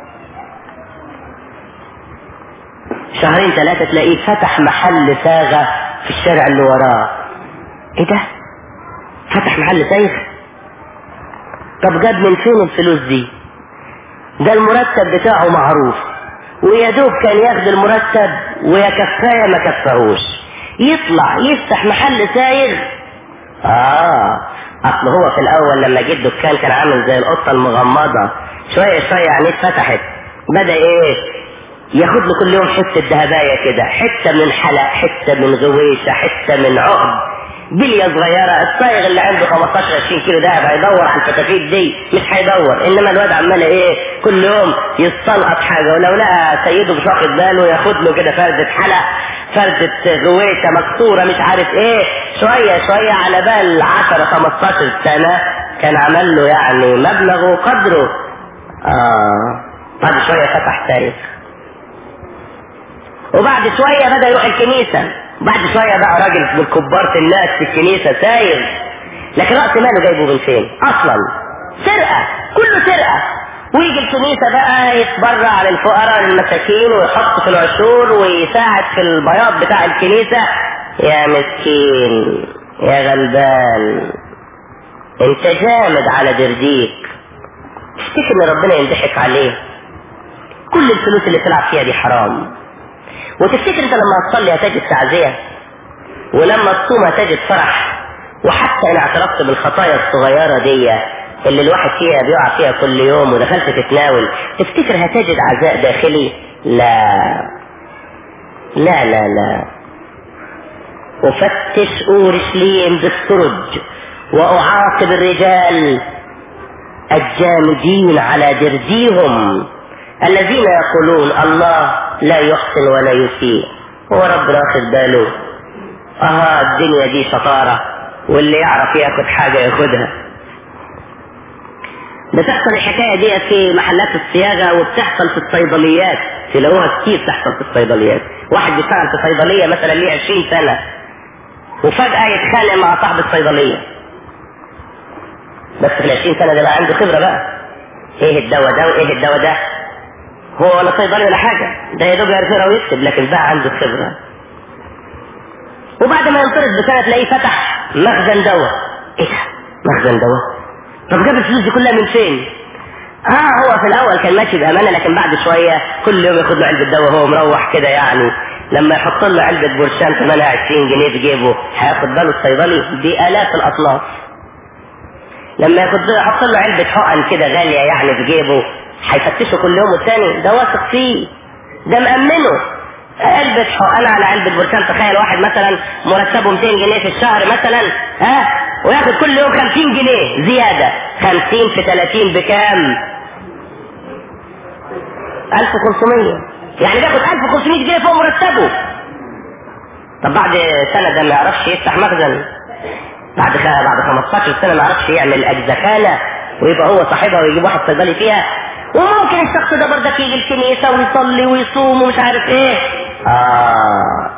شهرين ثلاثة تلاقيه فتح محل صاغة في الشارع اللي وراه ايه ده فتح محل صاغ طب جاب من فين الفلوس دي ده المرتب بتاعه معروف ويا دوب كان ياخد المرتب ويا كفايه ما كفاهوش يطلع يفتح محل سايغ اه اصل هو في الاول لما جه الدكان كان عامل زي القطه المغمضه شويه شويه عينيه اتفتحت بدا ايه ياخد له كل يوم حته ذهبايه كده حته من حلق حته من غويشه حته من عقد بليه صغيره الصايغ اللي عنده 15 20 كيلو دهب هيدور على الفتافيت دي مش هيدور انما الواد عمال ايه كل يوم يستلقط حاجه ولو لقى سيده مش واخد باله ياخد له كده فرده حلق فرده غويشه مكسوره مش عارف ايه شويه شويه على بال 10 15 سنه كان عمل له يعني مبلغ وقدره اه بعد شويه فتح تاريخ وبعد شويه بدا يروح الكنيسه بعد شوية بقى راجل من كبارة الناس في الكنيسة ساير لكن رأس ماله جايبه من فين أصلا سرقة كله سرقة ويجي الكنيسة بقى يتبرع للفقراء للمساكين ويحط في العشور ويساعد في البياض بتاع الكنيسة يا مسكين يا غلبان انت جامد على درديك تفتكر ان ربنا ينضحك عليه كل الفلوس اللي تلعب فيها دي حرام وتفتكر انت لما تصلي هتجد تعزية ولما تصوم هتجد فرح وحتى ان اعترفت بالخطايا الصغيرة دي اللي الواحد فيها بيقع فيها كل يوم ودخلت تتناول تفتكر هتجد عزاء داخلي لا لا لا لا أفتش أورشليم بالسرج وأعاقب الرجال الجامدين على درديهم الذين يقولون الله لا يحسن ولا يسيء هو ربنا واخد باله اه الدنيا دي شطارة واللي يعرف ياخد حاجة ياخدها بتحصل الحكاية دي في محلات الصياغة وبتحصل في الصيدليات تلاقوها كتير تحصل في الصيدليات واحد بيشتغل في صيدلية مثلا ليه 20 سنة وفجأة يتخانق مع صاحب الصيدلية بس في ال 20 سنة ده بقى عنده خبرة بقى ايه الدواء ده وايه الدواء ده هو ولا صيدلي ولا حاجة ده يا دوب يعرف يقرا ويكتب لكن بقى عنده خبرة وبعد ما ينطرد بسنة تلاقيه فتح مخزن دواء ايه ده مخزن دواء طب جاب الفلوس دي كلها من فين اه هو في الاول كان ماشي بامانه لكن بعد شويه كل يوم ياخد له علبه دواء وهو مروح كده يعني لما يحط له علبه برشام ثمنها 20 جنيه في جيبه هياخد باله الصيدلي بالاف الاطلاف لما ياخد له يحط له علبه حقن كده غاليه يعني في جيبه هيفتشه كل يوم والتاني ده واثق فيه ده مأمنه علبة حقن على علبة برشام تخيل واحد مثلا مرتبه 200 جنيه في الشهر مثلا ها وياخد كل يوم 50 جنيه زيادة 50 في 30 بكام 1500 يعني بياخد 1500 جنيه فوق مرتبه طب بعد سنة ده ما يعرفش يفتح مخزن بعد بعد 15 سنة ما يعرفش يعمل أجزخانة ويبقى هو صاحبها ويجيب واحد صيدلي فيها وممكن الشخص ده برضك يجي الكنيسة ويصلي ويصوم ومش عارف ايه آه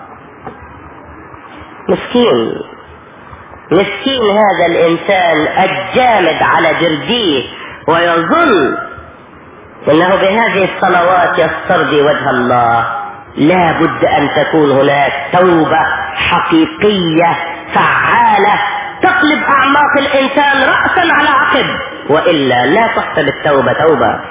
مسكين مسكين هذا الإنسان الجامد على جرديه ويظن انه بهذه الصلوات يسترضي وجه الله لا بد ان تكون هناك توبة حقيقية فعالة تقلب اعماق الانسان رأسا على عقب والا لا تحسب التوبة توبة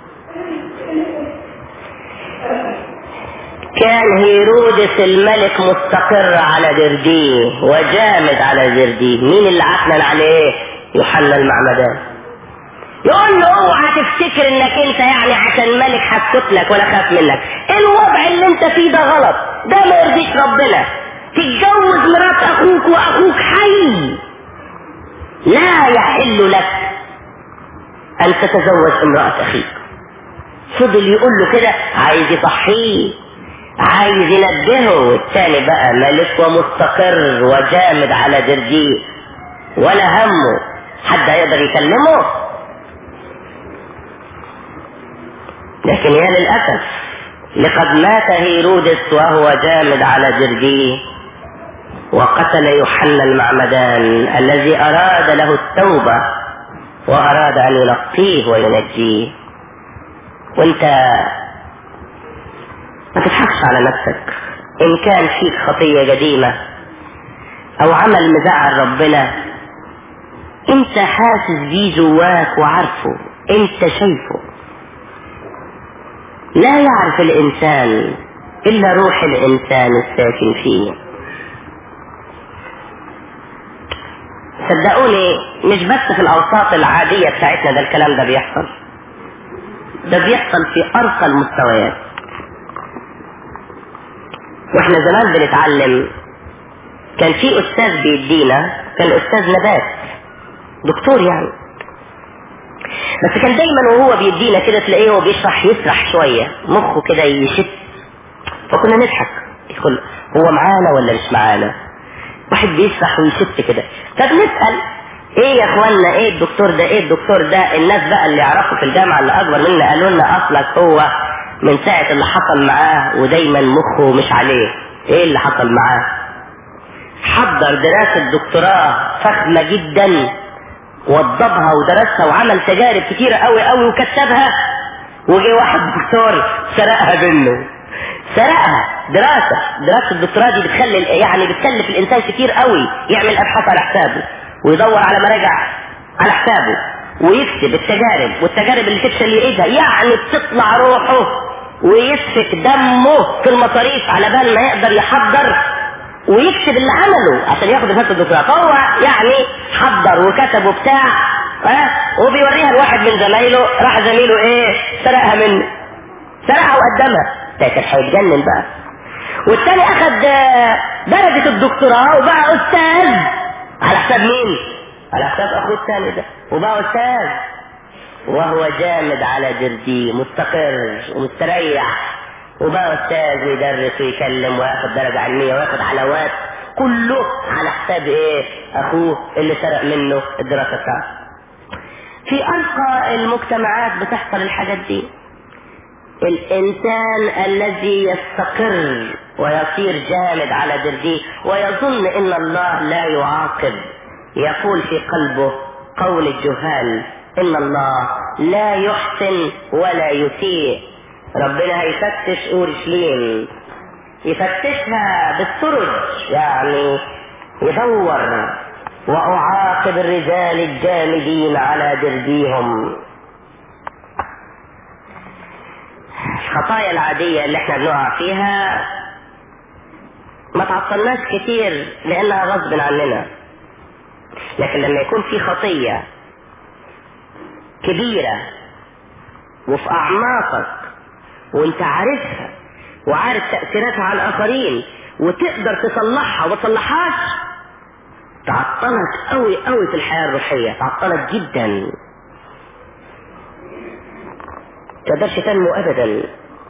كان هيرودس الملك مستقر على جرديه وجامد على جرديه مين اللي عكنن عليه يوحنا المعمدان يقول له اوعى تفتكر انك انت يعني عشان ملك هسكت لك ولا خاف منك الوضع اللي انت فيه ده غلط ده ما يرضيش ربنا تتجوز مرات اخوك واخوك حي لا يحل لك ان تتزوج امرأة اخيك فضل يقول له كده عايز يصحيه عايز ينبهه والتاني بقى ملك ومستقر وجامد على درجيه ولا همه حد يقدر يكلمه لكن يا للأسف لقد مات هيرودس وهو جامد على جرجيه وقتل يوحنا المعمدان الذي أراد له التوبة وأراد أن ينقيه وينجيه وانت ما تضحكش على نفسك ان كان فيك خطية قديمة او عمل مزعل ربنا انت حاسس بيه جواك وعارفه انت شايفه لا يعرف الانسان الا روح الانسان الساكن فيه صدقوني مش بس في الاوساط العادية بتاعتنا ده الكلام ده بيحصل ده بيحصل في ارقى المستويات واحنا زمان بنتعلم كان في استاذ بيدينا كان استاذ نبات دكتور يعني بس كان دايما وهو بيدينا كده تلاقيه هو بيشرح يسرح شوية مخه كده يشت فكنا نضحك يقول هو معانا ولا مش معانا واحد بيسرح ويشت كده فبنسأل ايه يا اخوانا ايه الدكتور ده ايه الدكتور ده الناس بقى اللي يعرفوا في الجامعة اللي اكبر منا قالوا لنا اصلك هو من ساعة اللي حصل معاه ودايما مخه مش عليه ايه اللي حصل معاه حضر دراسة دكتوراه فخمة جدا وضبها ودرسها وعمل تجارب كتيرة قوي قوي وكتبها وجي واحد دكتور سرقها منه سرقها دراسة دراسة الدكتوراه دي بتخلي يعني بتكلف الانسان كتير قوي يعمل ابحاث على حسابه ويدور على مراجع على حسابه ويكتب التجارب والتجارب اللي تفشل يعيدها يعني بتطلع روحه ويسفك دمه في المصاريف على بال ما يقدر يحضر ويكتب اللي عمله عشان ياخد رسالة الدكتوراه فهو يعني حضر وكتب وبتاع ها وبيوريها لواحد من زمايله راح زميله ايه سرقها منه سرقها وقدمها ده كان هيتجنن بقى والتاني اخد درجة الدكتوراه وبقى استاذ على حساب مين؟ على حساب اخوه الثاني ده وبقى استاذ وهو جامد على جرديه مستقر ومستريح وبقى استاذ ويدرس ويكلم وياخد درجة علمية وياخد حلاوات كله على حساب ايه اخوه اللي سرق منه الدراسة بتاعته في ارقى المجتمعات بتحصل الحاجات دي الانسان الذي يستقر ويصير جامد على جرديه ويظن ان الله لا يعاقب يقول في قلبه قول الجهال ان الله لا يحسن ولا يسيء ربنا هيفتش اورشليم يفتشها بالسرج يعني يدور واعاقب الرجال الجامدين على جرديهم الخطايا العادية اللي احنا بنقع فيها ما تعطلناش كتير لانها غصب عننا لكن لما يكون في خطية كبيرة وفي اعماقك وانت عارفها وعارف تأثيراتها على الاخرين وتقدر تصلحها وما تصلحهاش تعطلك قوي قوي في الحياة الروحية تعطلك جدا تقدرش تنمو ابدا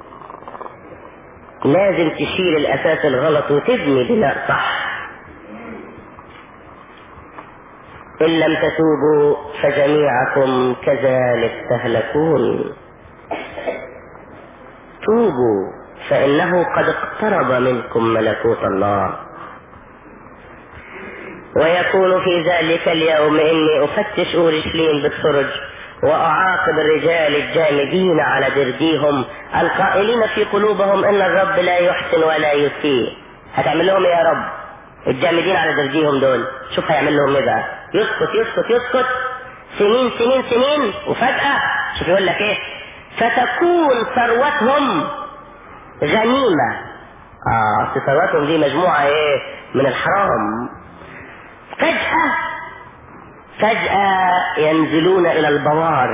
لازم تشيل الاساس الغلط وتبني بناء صح ان لم تتوبوا فجميعكم كذلك تهلكون توبوا فانه قد اقترب منكم ملكوت الله ويكون في ذلك اليوم اني افتش اورشليم بالسرج وأعاقب الرجال الجامدين على درديهم القائلين في قلوبهم إن الرب لا يحسن ولا يسيء هتعمل لهم إيه يا رب الجامدين على درديهم دول شوف هيعمل لهم ايه بقى يسكت يسكت يسكت سنين سنين سنين وفجأة شوف يقول لك ايه فتكون ثروتهم غنيمة اه اصل ثروتهم دي مجموعة ايه من الحرام فجأة فجأة ينزلون الى البوار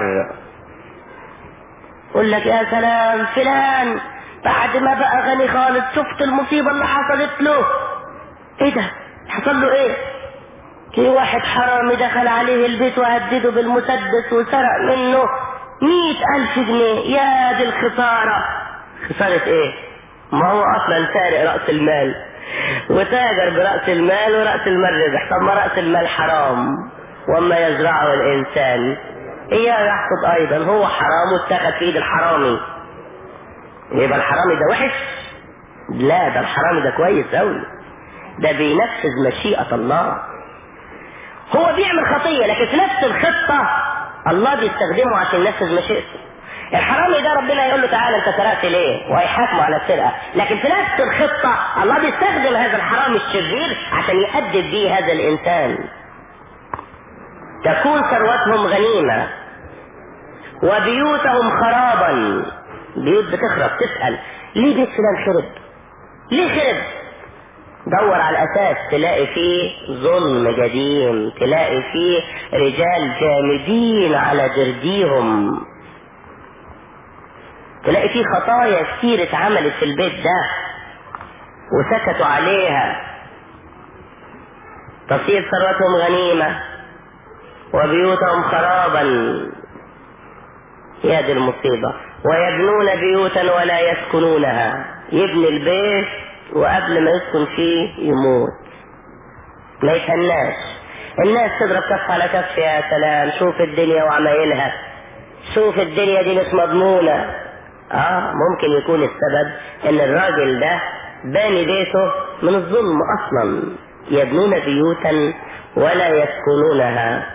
يقول لك يا سلام فلان بعد ما بقى غني خالص شفت المصيبة اللي حصلت له ايه ده حصل له ايه في واحد حرامي دخل عليه البيت وهدده بالمسدس وسرق منه مئة ألف جنيه يا دي الخسارة خسارة ايه ما هو أصلا سارق رأس المال وتاجر برأس المال ورأس المال ربح طب ما رأس المال حرام وما يزرعه الإنسان إياه يحصد أيضا هو حرام واتخذ في إيد الحرامي يبقى الحرامي ده وحش لا ده الحرامي ده كويس أوي ده بينفذ مشيئة الله هو بيعمل خطية لكن في نفس الخطة الله بيستخدمه عشان ينفذ مشيئته الحرامي ده ربنا يقول له تعالى انت سرقت ليه وهيحاكمه على السرقة لكن في نفس الخطة الله بيستخدم هذا الحرامي الشرير عشان يأدب بيه هذا الإنسان تكون ثروتهم غنيمة وبيوتهم خرابا بيوت بتخرب تسأل ليه بيت فلان خرب ليه خرب دور على الاساس تلاقي فيه ظلم قديم تلاقي فيه رجال جامدين على جرديهم تلاقي فيه خطايا كتير اتعملت في البيت ده وسكتوا عليها تصير ثروتهم غنيمة وبيوتهم خرابا يا دي المصيبة ويبنون بيوتا ولا يسكنونها يبني البيت وقبل ما يسكن فيه يموت ما يتهناش الناس تضرب كف على كف يا سلام شوف الدنيا وعمايلها شوف الدنيا دي مش مضمونة اه ممكن يكون السبب ان الراجل ده باني بيته من الظلم اصلا يبنون بيوتا ولا يسكنونها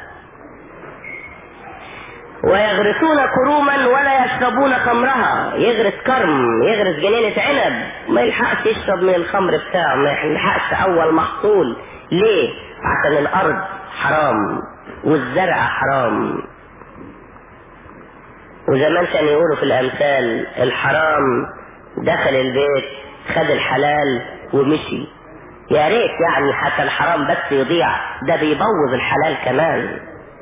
ويغرسون كروما ولا يشربون خمرها يغرس كرم يغرس جنينة عنب ما يلحقش يشرب من الخمر بتاعه ما يلحقش اول محصول ليه عشان الارض حرام والزرع حرام وزمان كانوا يقولوا في الامثال الحرام دخل البيت خد الحلال ومشي يا ريت يعني حتى الحرام بس يضيع ده بيبوظ الحلال كمان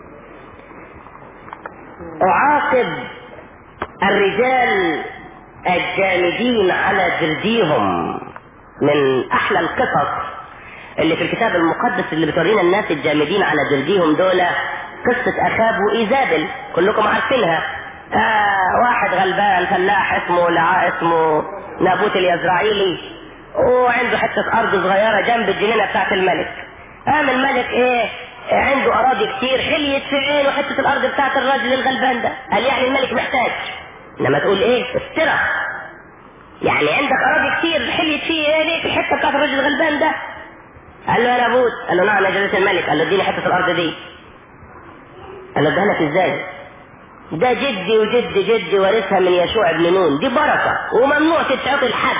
أعاقب الرجال الجامدين على جلديهم من أحلى القصص اللي في الكتاب المقدس اللي بتورينا الناس الجامدين على جلديهم دول قصة أخاب وإيزابل كلكم عارفينها آه واحد غلبان فلاح اسمه لعاء اسمه نابوت اليزرعيلي وعنده حتة أرض صغيرة جنب الجنينة بتاعت الملك قام الملك ايه عنده اراضي كتير حليت في عينه حته الارض بتاعت الراجل الغلبان ده قال يعني الملك محتاج لما تقول ايه افترى يعني عندك اراضي كتير حليت في عينيك الحته بتاعت الراجل الغلبان ده قال له يا نابوت قال له نعم يا جلاله الملك قال له اديني حته الارض دي قال له اديها لك ازاي ده جدي وجد جدي ورثها من يشوع بن نون دي بركه وممنوع تتعطي لحد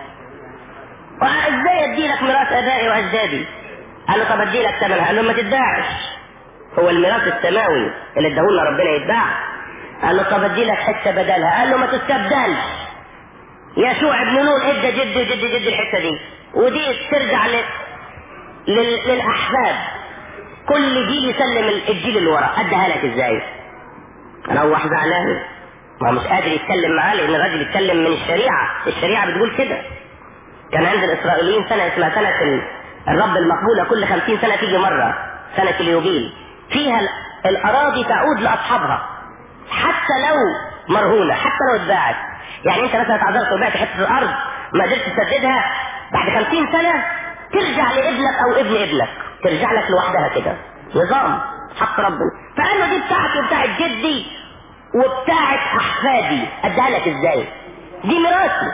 ازاي ادي لك ميراث ابائي واجدادي قال له طب ادي لك ثمنها قال له ما تتباعش هو الميراث السماوي اللي اداهولنا ربنا يتباع قال له طب ادي لك حته بدلها قال له ما تستبدلش يشوع ابن نون ادى جد جد جد الحته دي ودي ترجع ل... لل... للاحفاد كل جيل يسلم الجيل اللي وراه اداها لك ازاي روح زعلان ما هو مش قادر يتكلم معاه لان الراجل يتكلم من الشريعه الشريعه بتقول كده كان عند الاسرائيليين سنه اسمها سنه الرب المقبولة كل خمسين سنة تيجي مرة سنة اليوبيل فيها الأراضي تعود لأصحابها حتى لو مرهونة حتى لو اتباعت يعني أنت مثلا اتعذرت وبعت حتة الأرض ما قدرتش تسددها بعد خمسين سنة ترجع لابنك أو ابن ابنك ترجع لك لوحدها كده نظام حق ربنا فقال له دي بتاعتي وبتاعت جدي وبتاعت أحفادي أديها لك إزاي دي ميراثي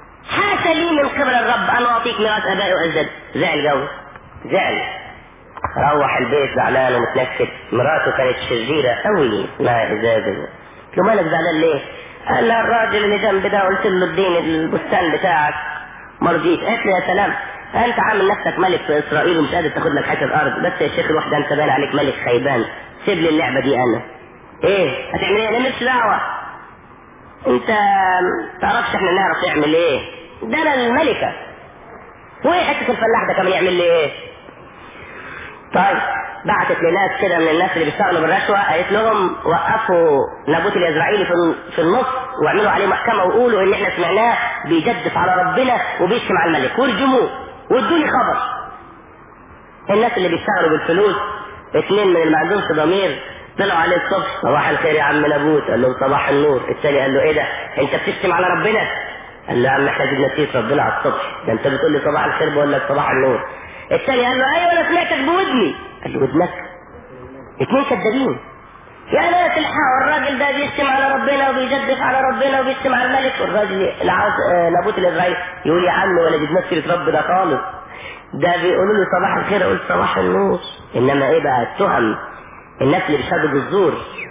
حاشا لي من قبل الرب أن أعطيك ميراث آبائي وأجدادي زعل جو زعل روح البيت زعلان ومتنكد مراته كانت شريرة قوي اسمها إيزابل قلت له مالك زعلان ليه؟ قال لها الراجل اللي جنب ده قلت له اديني البستان بتاعك ما رضيت قالت لي يا سلام انت عامل نفسك ملك في اسرائيل ومش قادر تاخد لك حته ارض بس يا شيخ الواحد انت باين عليك ملك خيبان سيب لي اللعبه دي انا ايه هتعمل ايه انا مش دعوه انت تعرفش احنا نعرف نعمل ايه ده انا الملكه وايه حته الفلاح ده كمان يعمل لي ايه طيب بعتت لناس كده من الناس اللي بيشتغلوا بالرشوه قالت لهم وقفوا نابوت الازرائيلي في في النص واعملوا عليه محكمه وقولوا ان احنا سمعناه بيجدف على ربنا وبيشتم على الملك وارجموه وادوني خبر الناس اللي بيشتغلوا بالفلوس اثنين من اللي ما عندهمش ضمير طلعوا عليه الصبح صباح الخير يا عم نابوت قال له صباح النور الثاني قال له ايه ده انت بتشتم على ربنا قال له يا عم احنا جبنا سيره ربنا على الصبح ده انت بتقول لي صباح الخير بقول لك صباح النور الثاني قال له ايوه انا سمعتك بودني قال له ودنك اثنين كدابين يا ناس الحق الراجل ده بيشتم على ربنا وبيجدف على ربنا وبيشتم على الملك والراجل العاص نابوت الازرائيلي يقول يا عم ولا جبنا سيره ربنا خالص ده بيقولوا له صباح الخير اقول صباح النور انما ايه بقى التهم الناس اللي بيشهدوا بالزور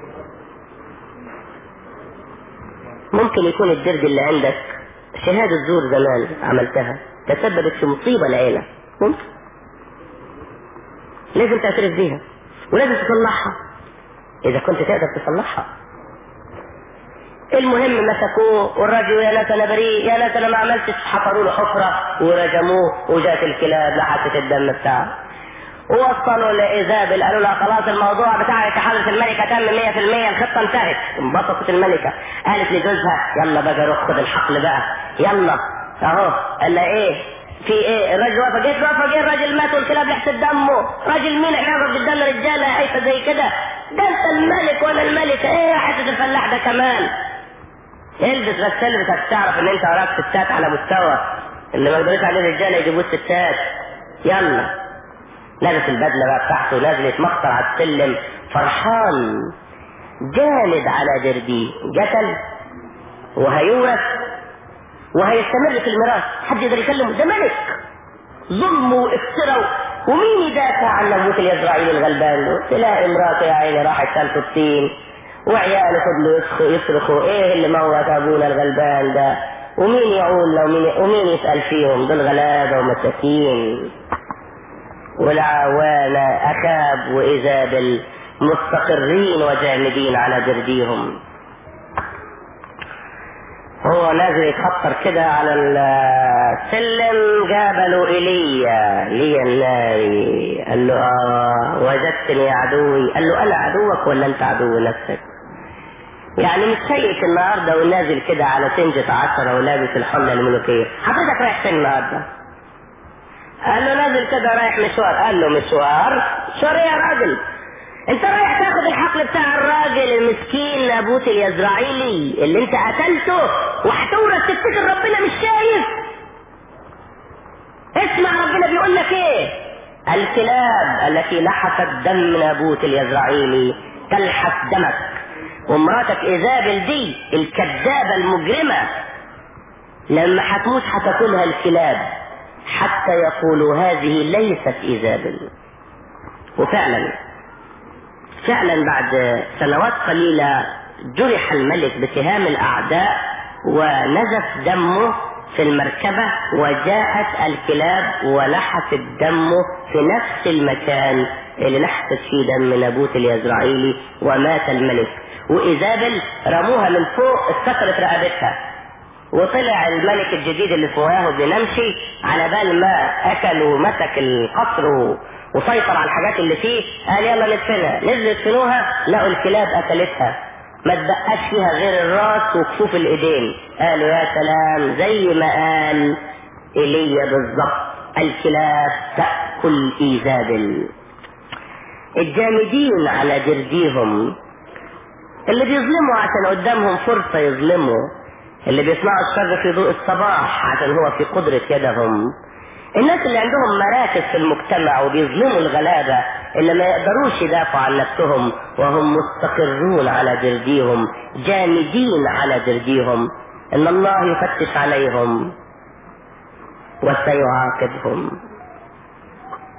ممكن يكون الدرد اللي عندك شهادة زور زمان عملتها تسببت في مصيبة العيلة ممكن لازم تعترف بيها ولازم تصلحها إذا كنت تقدر تصلحها المهم مسكوه والراجل يا ناس انا بريء يا ناس انا ما عملتش حفروا له حفره ورجموه وجات الكلاب لحست الدم بتاعه ووصلوا لايزابل قالوا لها خلاص الموضوع بتاعك يا حضره الملكه تم 100% الخطه انتهت انبسطت الملكه قالت لجوزها يلا بقى روح خد الحقل بقى يلا اهو قال لها ايه في ايه الراجل وافق جيت وافق جه الراجل مات والكلاب لحست دمه راجل مين احنا نعرف بالدم رجاله هيفا زي كده ده انت الملك وانا الملكه ايه يا حته الفلاح ده كمان البس بس تلبس عشان تعرف ان انت وراك ستات على مستوى اللي ما يقدروش عليه الرجاله يجيبوه ستات يلا لابس البدله بقى بتاعته نازل يتمخطر على السلم فرحان جامد على دربيه قتل وهيورث وهيستمر في الميراث حد يقدر يكلمه ده ملك ظلم وافتراء ومين يدافع عن نبوت اليزرعيل الغلبان ده تلاقي امراته يا عيني راحت تلف الطين وعياله فضلوا يصرخوا ايه اللي موت ابونا الغلبان ده ومين يعول لو مين ومين يسال فيهم دول غلابه ومساكين والعوانة أخاب وإيزابل مستقرين وجامدين على جرديهم هو نازل يتخطر كده على السلم جابلوا ايليا لي الناري قال له اه وجدتني عدوي قال له انا عدوك ولا انت عدو نفسك يعني مش شيء النهارده ونازل كده على سنجة عشرة ولابس الحلة الملوكية حضرتك رايح فين النهارده؟ قال له نازل كده رايح مشوار قال له مشوار مشوار يا راجل انت رايح تاخد الحقل بتاع الراجل المسكين نابوت اليزرعيلي اللي انت قتلته وهتورث تفتكر ربنا مش شايف اسمع ربنا بيقول لك ايه الكلاب التي لحست دم نابوت اليزرعيلي تلحس دمك ومراتك ايزابل دي الكذابه المجرمه لما هتموت هتاكلها الكلاب حتى يقولوا هذه ليست ايزابل وفعلا فعلا بعد سنوات قليلة جرح الملك بسهام الأعداء ونزف دمه في المركبة وجاءت الكلاب ولحست دمه في نفس المكان اللي لحست فيه دم نابوت اليزرعيلي ومات الملك وإيزابل رموها من فوق اتكسرت رقبتها وطلع الملك الجديد اللي اسمه بن نمشي على بال ما اكل ومسك القصر وسيطر على الحاجات اللي فيه قال يلا ندفنها نزلوا يدفنوها لقوا الكلاب اكلتها ما تبقاش فيها غير الراس وكفوف الايدين قالوا يا سلام زي ما قال ايليا بالظبط الكلاب تاكل ايزابل الجامدين على جرديهم اللي بيظلموا عشان قدامهم فرصة يظلموا اللي بيصنعوا الشر في ضوء الصباح عشان هو في قدرة يدهم الناس اللي عندهم مراكز في المجتمع وبيظلموا الغلابة اللي ما يقدروش يدافعوا عن نفسهم وهم مستقرون على جرديهم جامدين على جرديهم ان الله يفتش عليهم وسيعاقبهم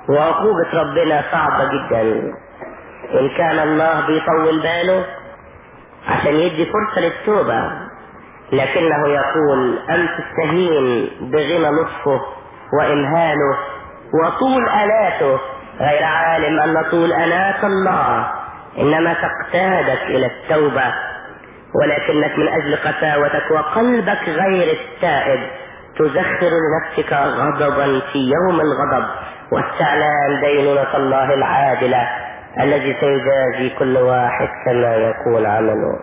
وعقوبة ربنا صعبة جدا إن كان الله بيطول باله عشان يدي فرصة للتوبة لكنه يقول أم تستهين بغنى لطفه وإمهاله وطول أناته غير عالم أن طول أنات الله إنما تقتادك إلى التوبة ولكنك من أجل قساوتك وقلبك غير التائب تزخر لنفسك غضبا في يوم الغضب واستعلان دينونة الله العادلة الذي سيجازي كل واحد كما يكون عمله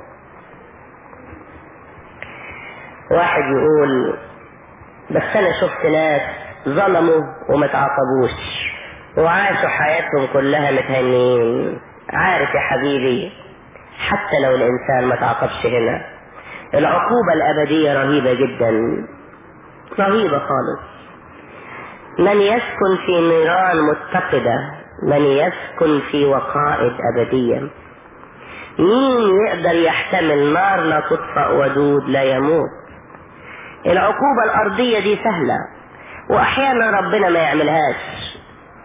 واحد يقول بس انا شفت ناس ظلموا وما تعاقبوش وعاشوا حياتهم كلها متهنيين عارف يا حبيبي حتى لو الانسان ما تعاقبش هنا العقوبة الابدية رهيبة جدا رهيبة خالص من يسكن في نيران متقدة من يسكن في وقائد أبدية مين يقدر يحتمل نار لا تطفأ ودود لا يموت العقوبة الأرضية دي سهلة وأحيانا ربنا ما يعملهاش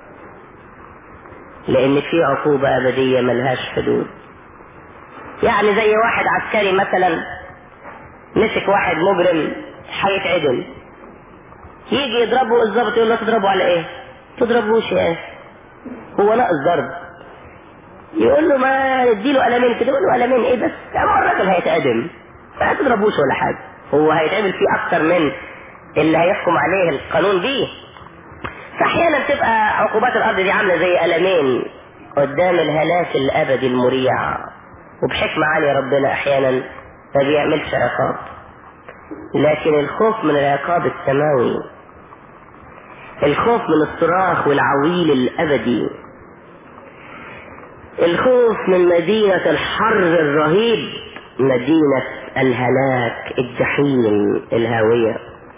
لأن في عقوبة أبدية ملهاش حدود يعني زي واحد عسكري مثلا مسك واحد مجرم هيتعدل يجي يضربه الضابط يقول له تضربه على ايه؟ تضربوش يا اخي هو ناقص ضرب يقول له ما اديله قلمين كده يقول له قلمين ايه بس هو الراجل هيتقدم ما تضربوش ولا حاجه هو هيتعمل فيه اكتر من اللي هيحكم عليه القانون بيه فاحيانا بتبقى عقوبات الارض دي عامله زي قلمين قدام الهلاك الابدي المريع وبحكمه عاليه ربنا احيانا ما بيعملش عقاب لكن الخوف من العقاب السماوي الخوف من الصراخ والعويل الابدي الخوف من مدينة الحر الرهيب مدينة الهلاك الجحيم الهاوية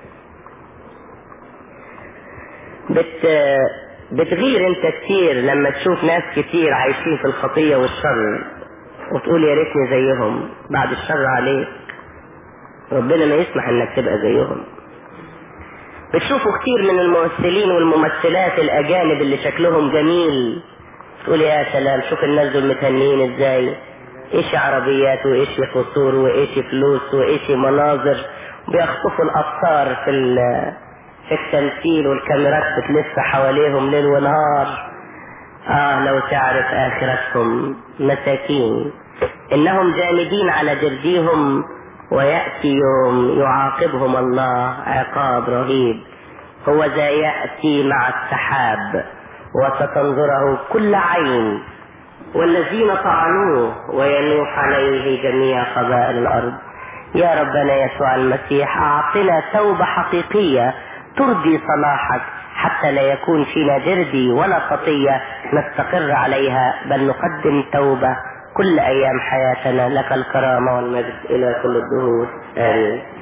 بت بتغير انت كتير لما تشوف ناس كتير عايشين في الخطية والشر وتقول يا ريتني زيهم بعد الشر عليك ربنا ما يسمح انك تبقى زيهم بتشوفوا كتير من الممثلين والممثلات الاجانب اللي شكلهم جميل تقول يا سلام شوف الناس دول متهنيين ازاي ايش عربيات وايش قصور وايش فلوس وايش مناظر بيخطفوا الابصار في في التمثيل والكاميرات بتلف حواليهم ليل ونهار اه لو تعرف اخرتهم مساكين انهم جامدين على جرديهم ويأتي يوم يعاقبهم الله عقاب رهيب هو ذا يأتي مع السحاب وستنظره كل عين والذين طعنوه وينوح عليه جميع قبائل الأرض يا ربنا يسوع المسيح أعطنا توبة حقيقية ترضي صلاحك حتى لا يكون فينا جردي ولا خطية نستقر عليها بل نقدم توبة كل أيام حياتنا لك الكرامة والمجد إلى كل الدهور آمين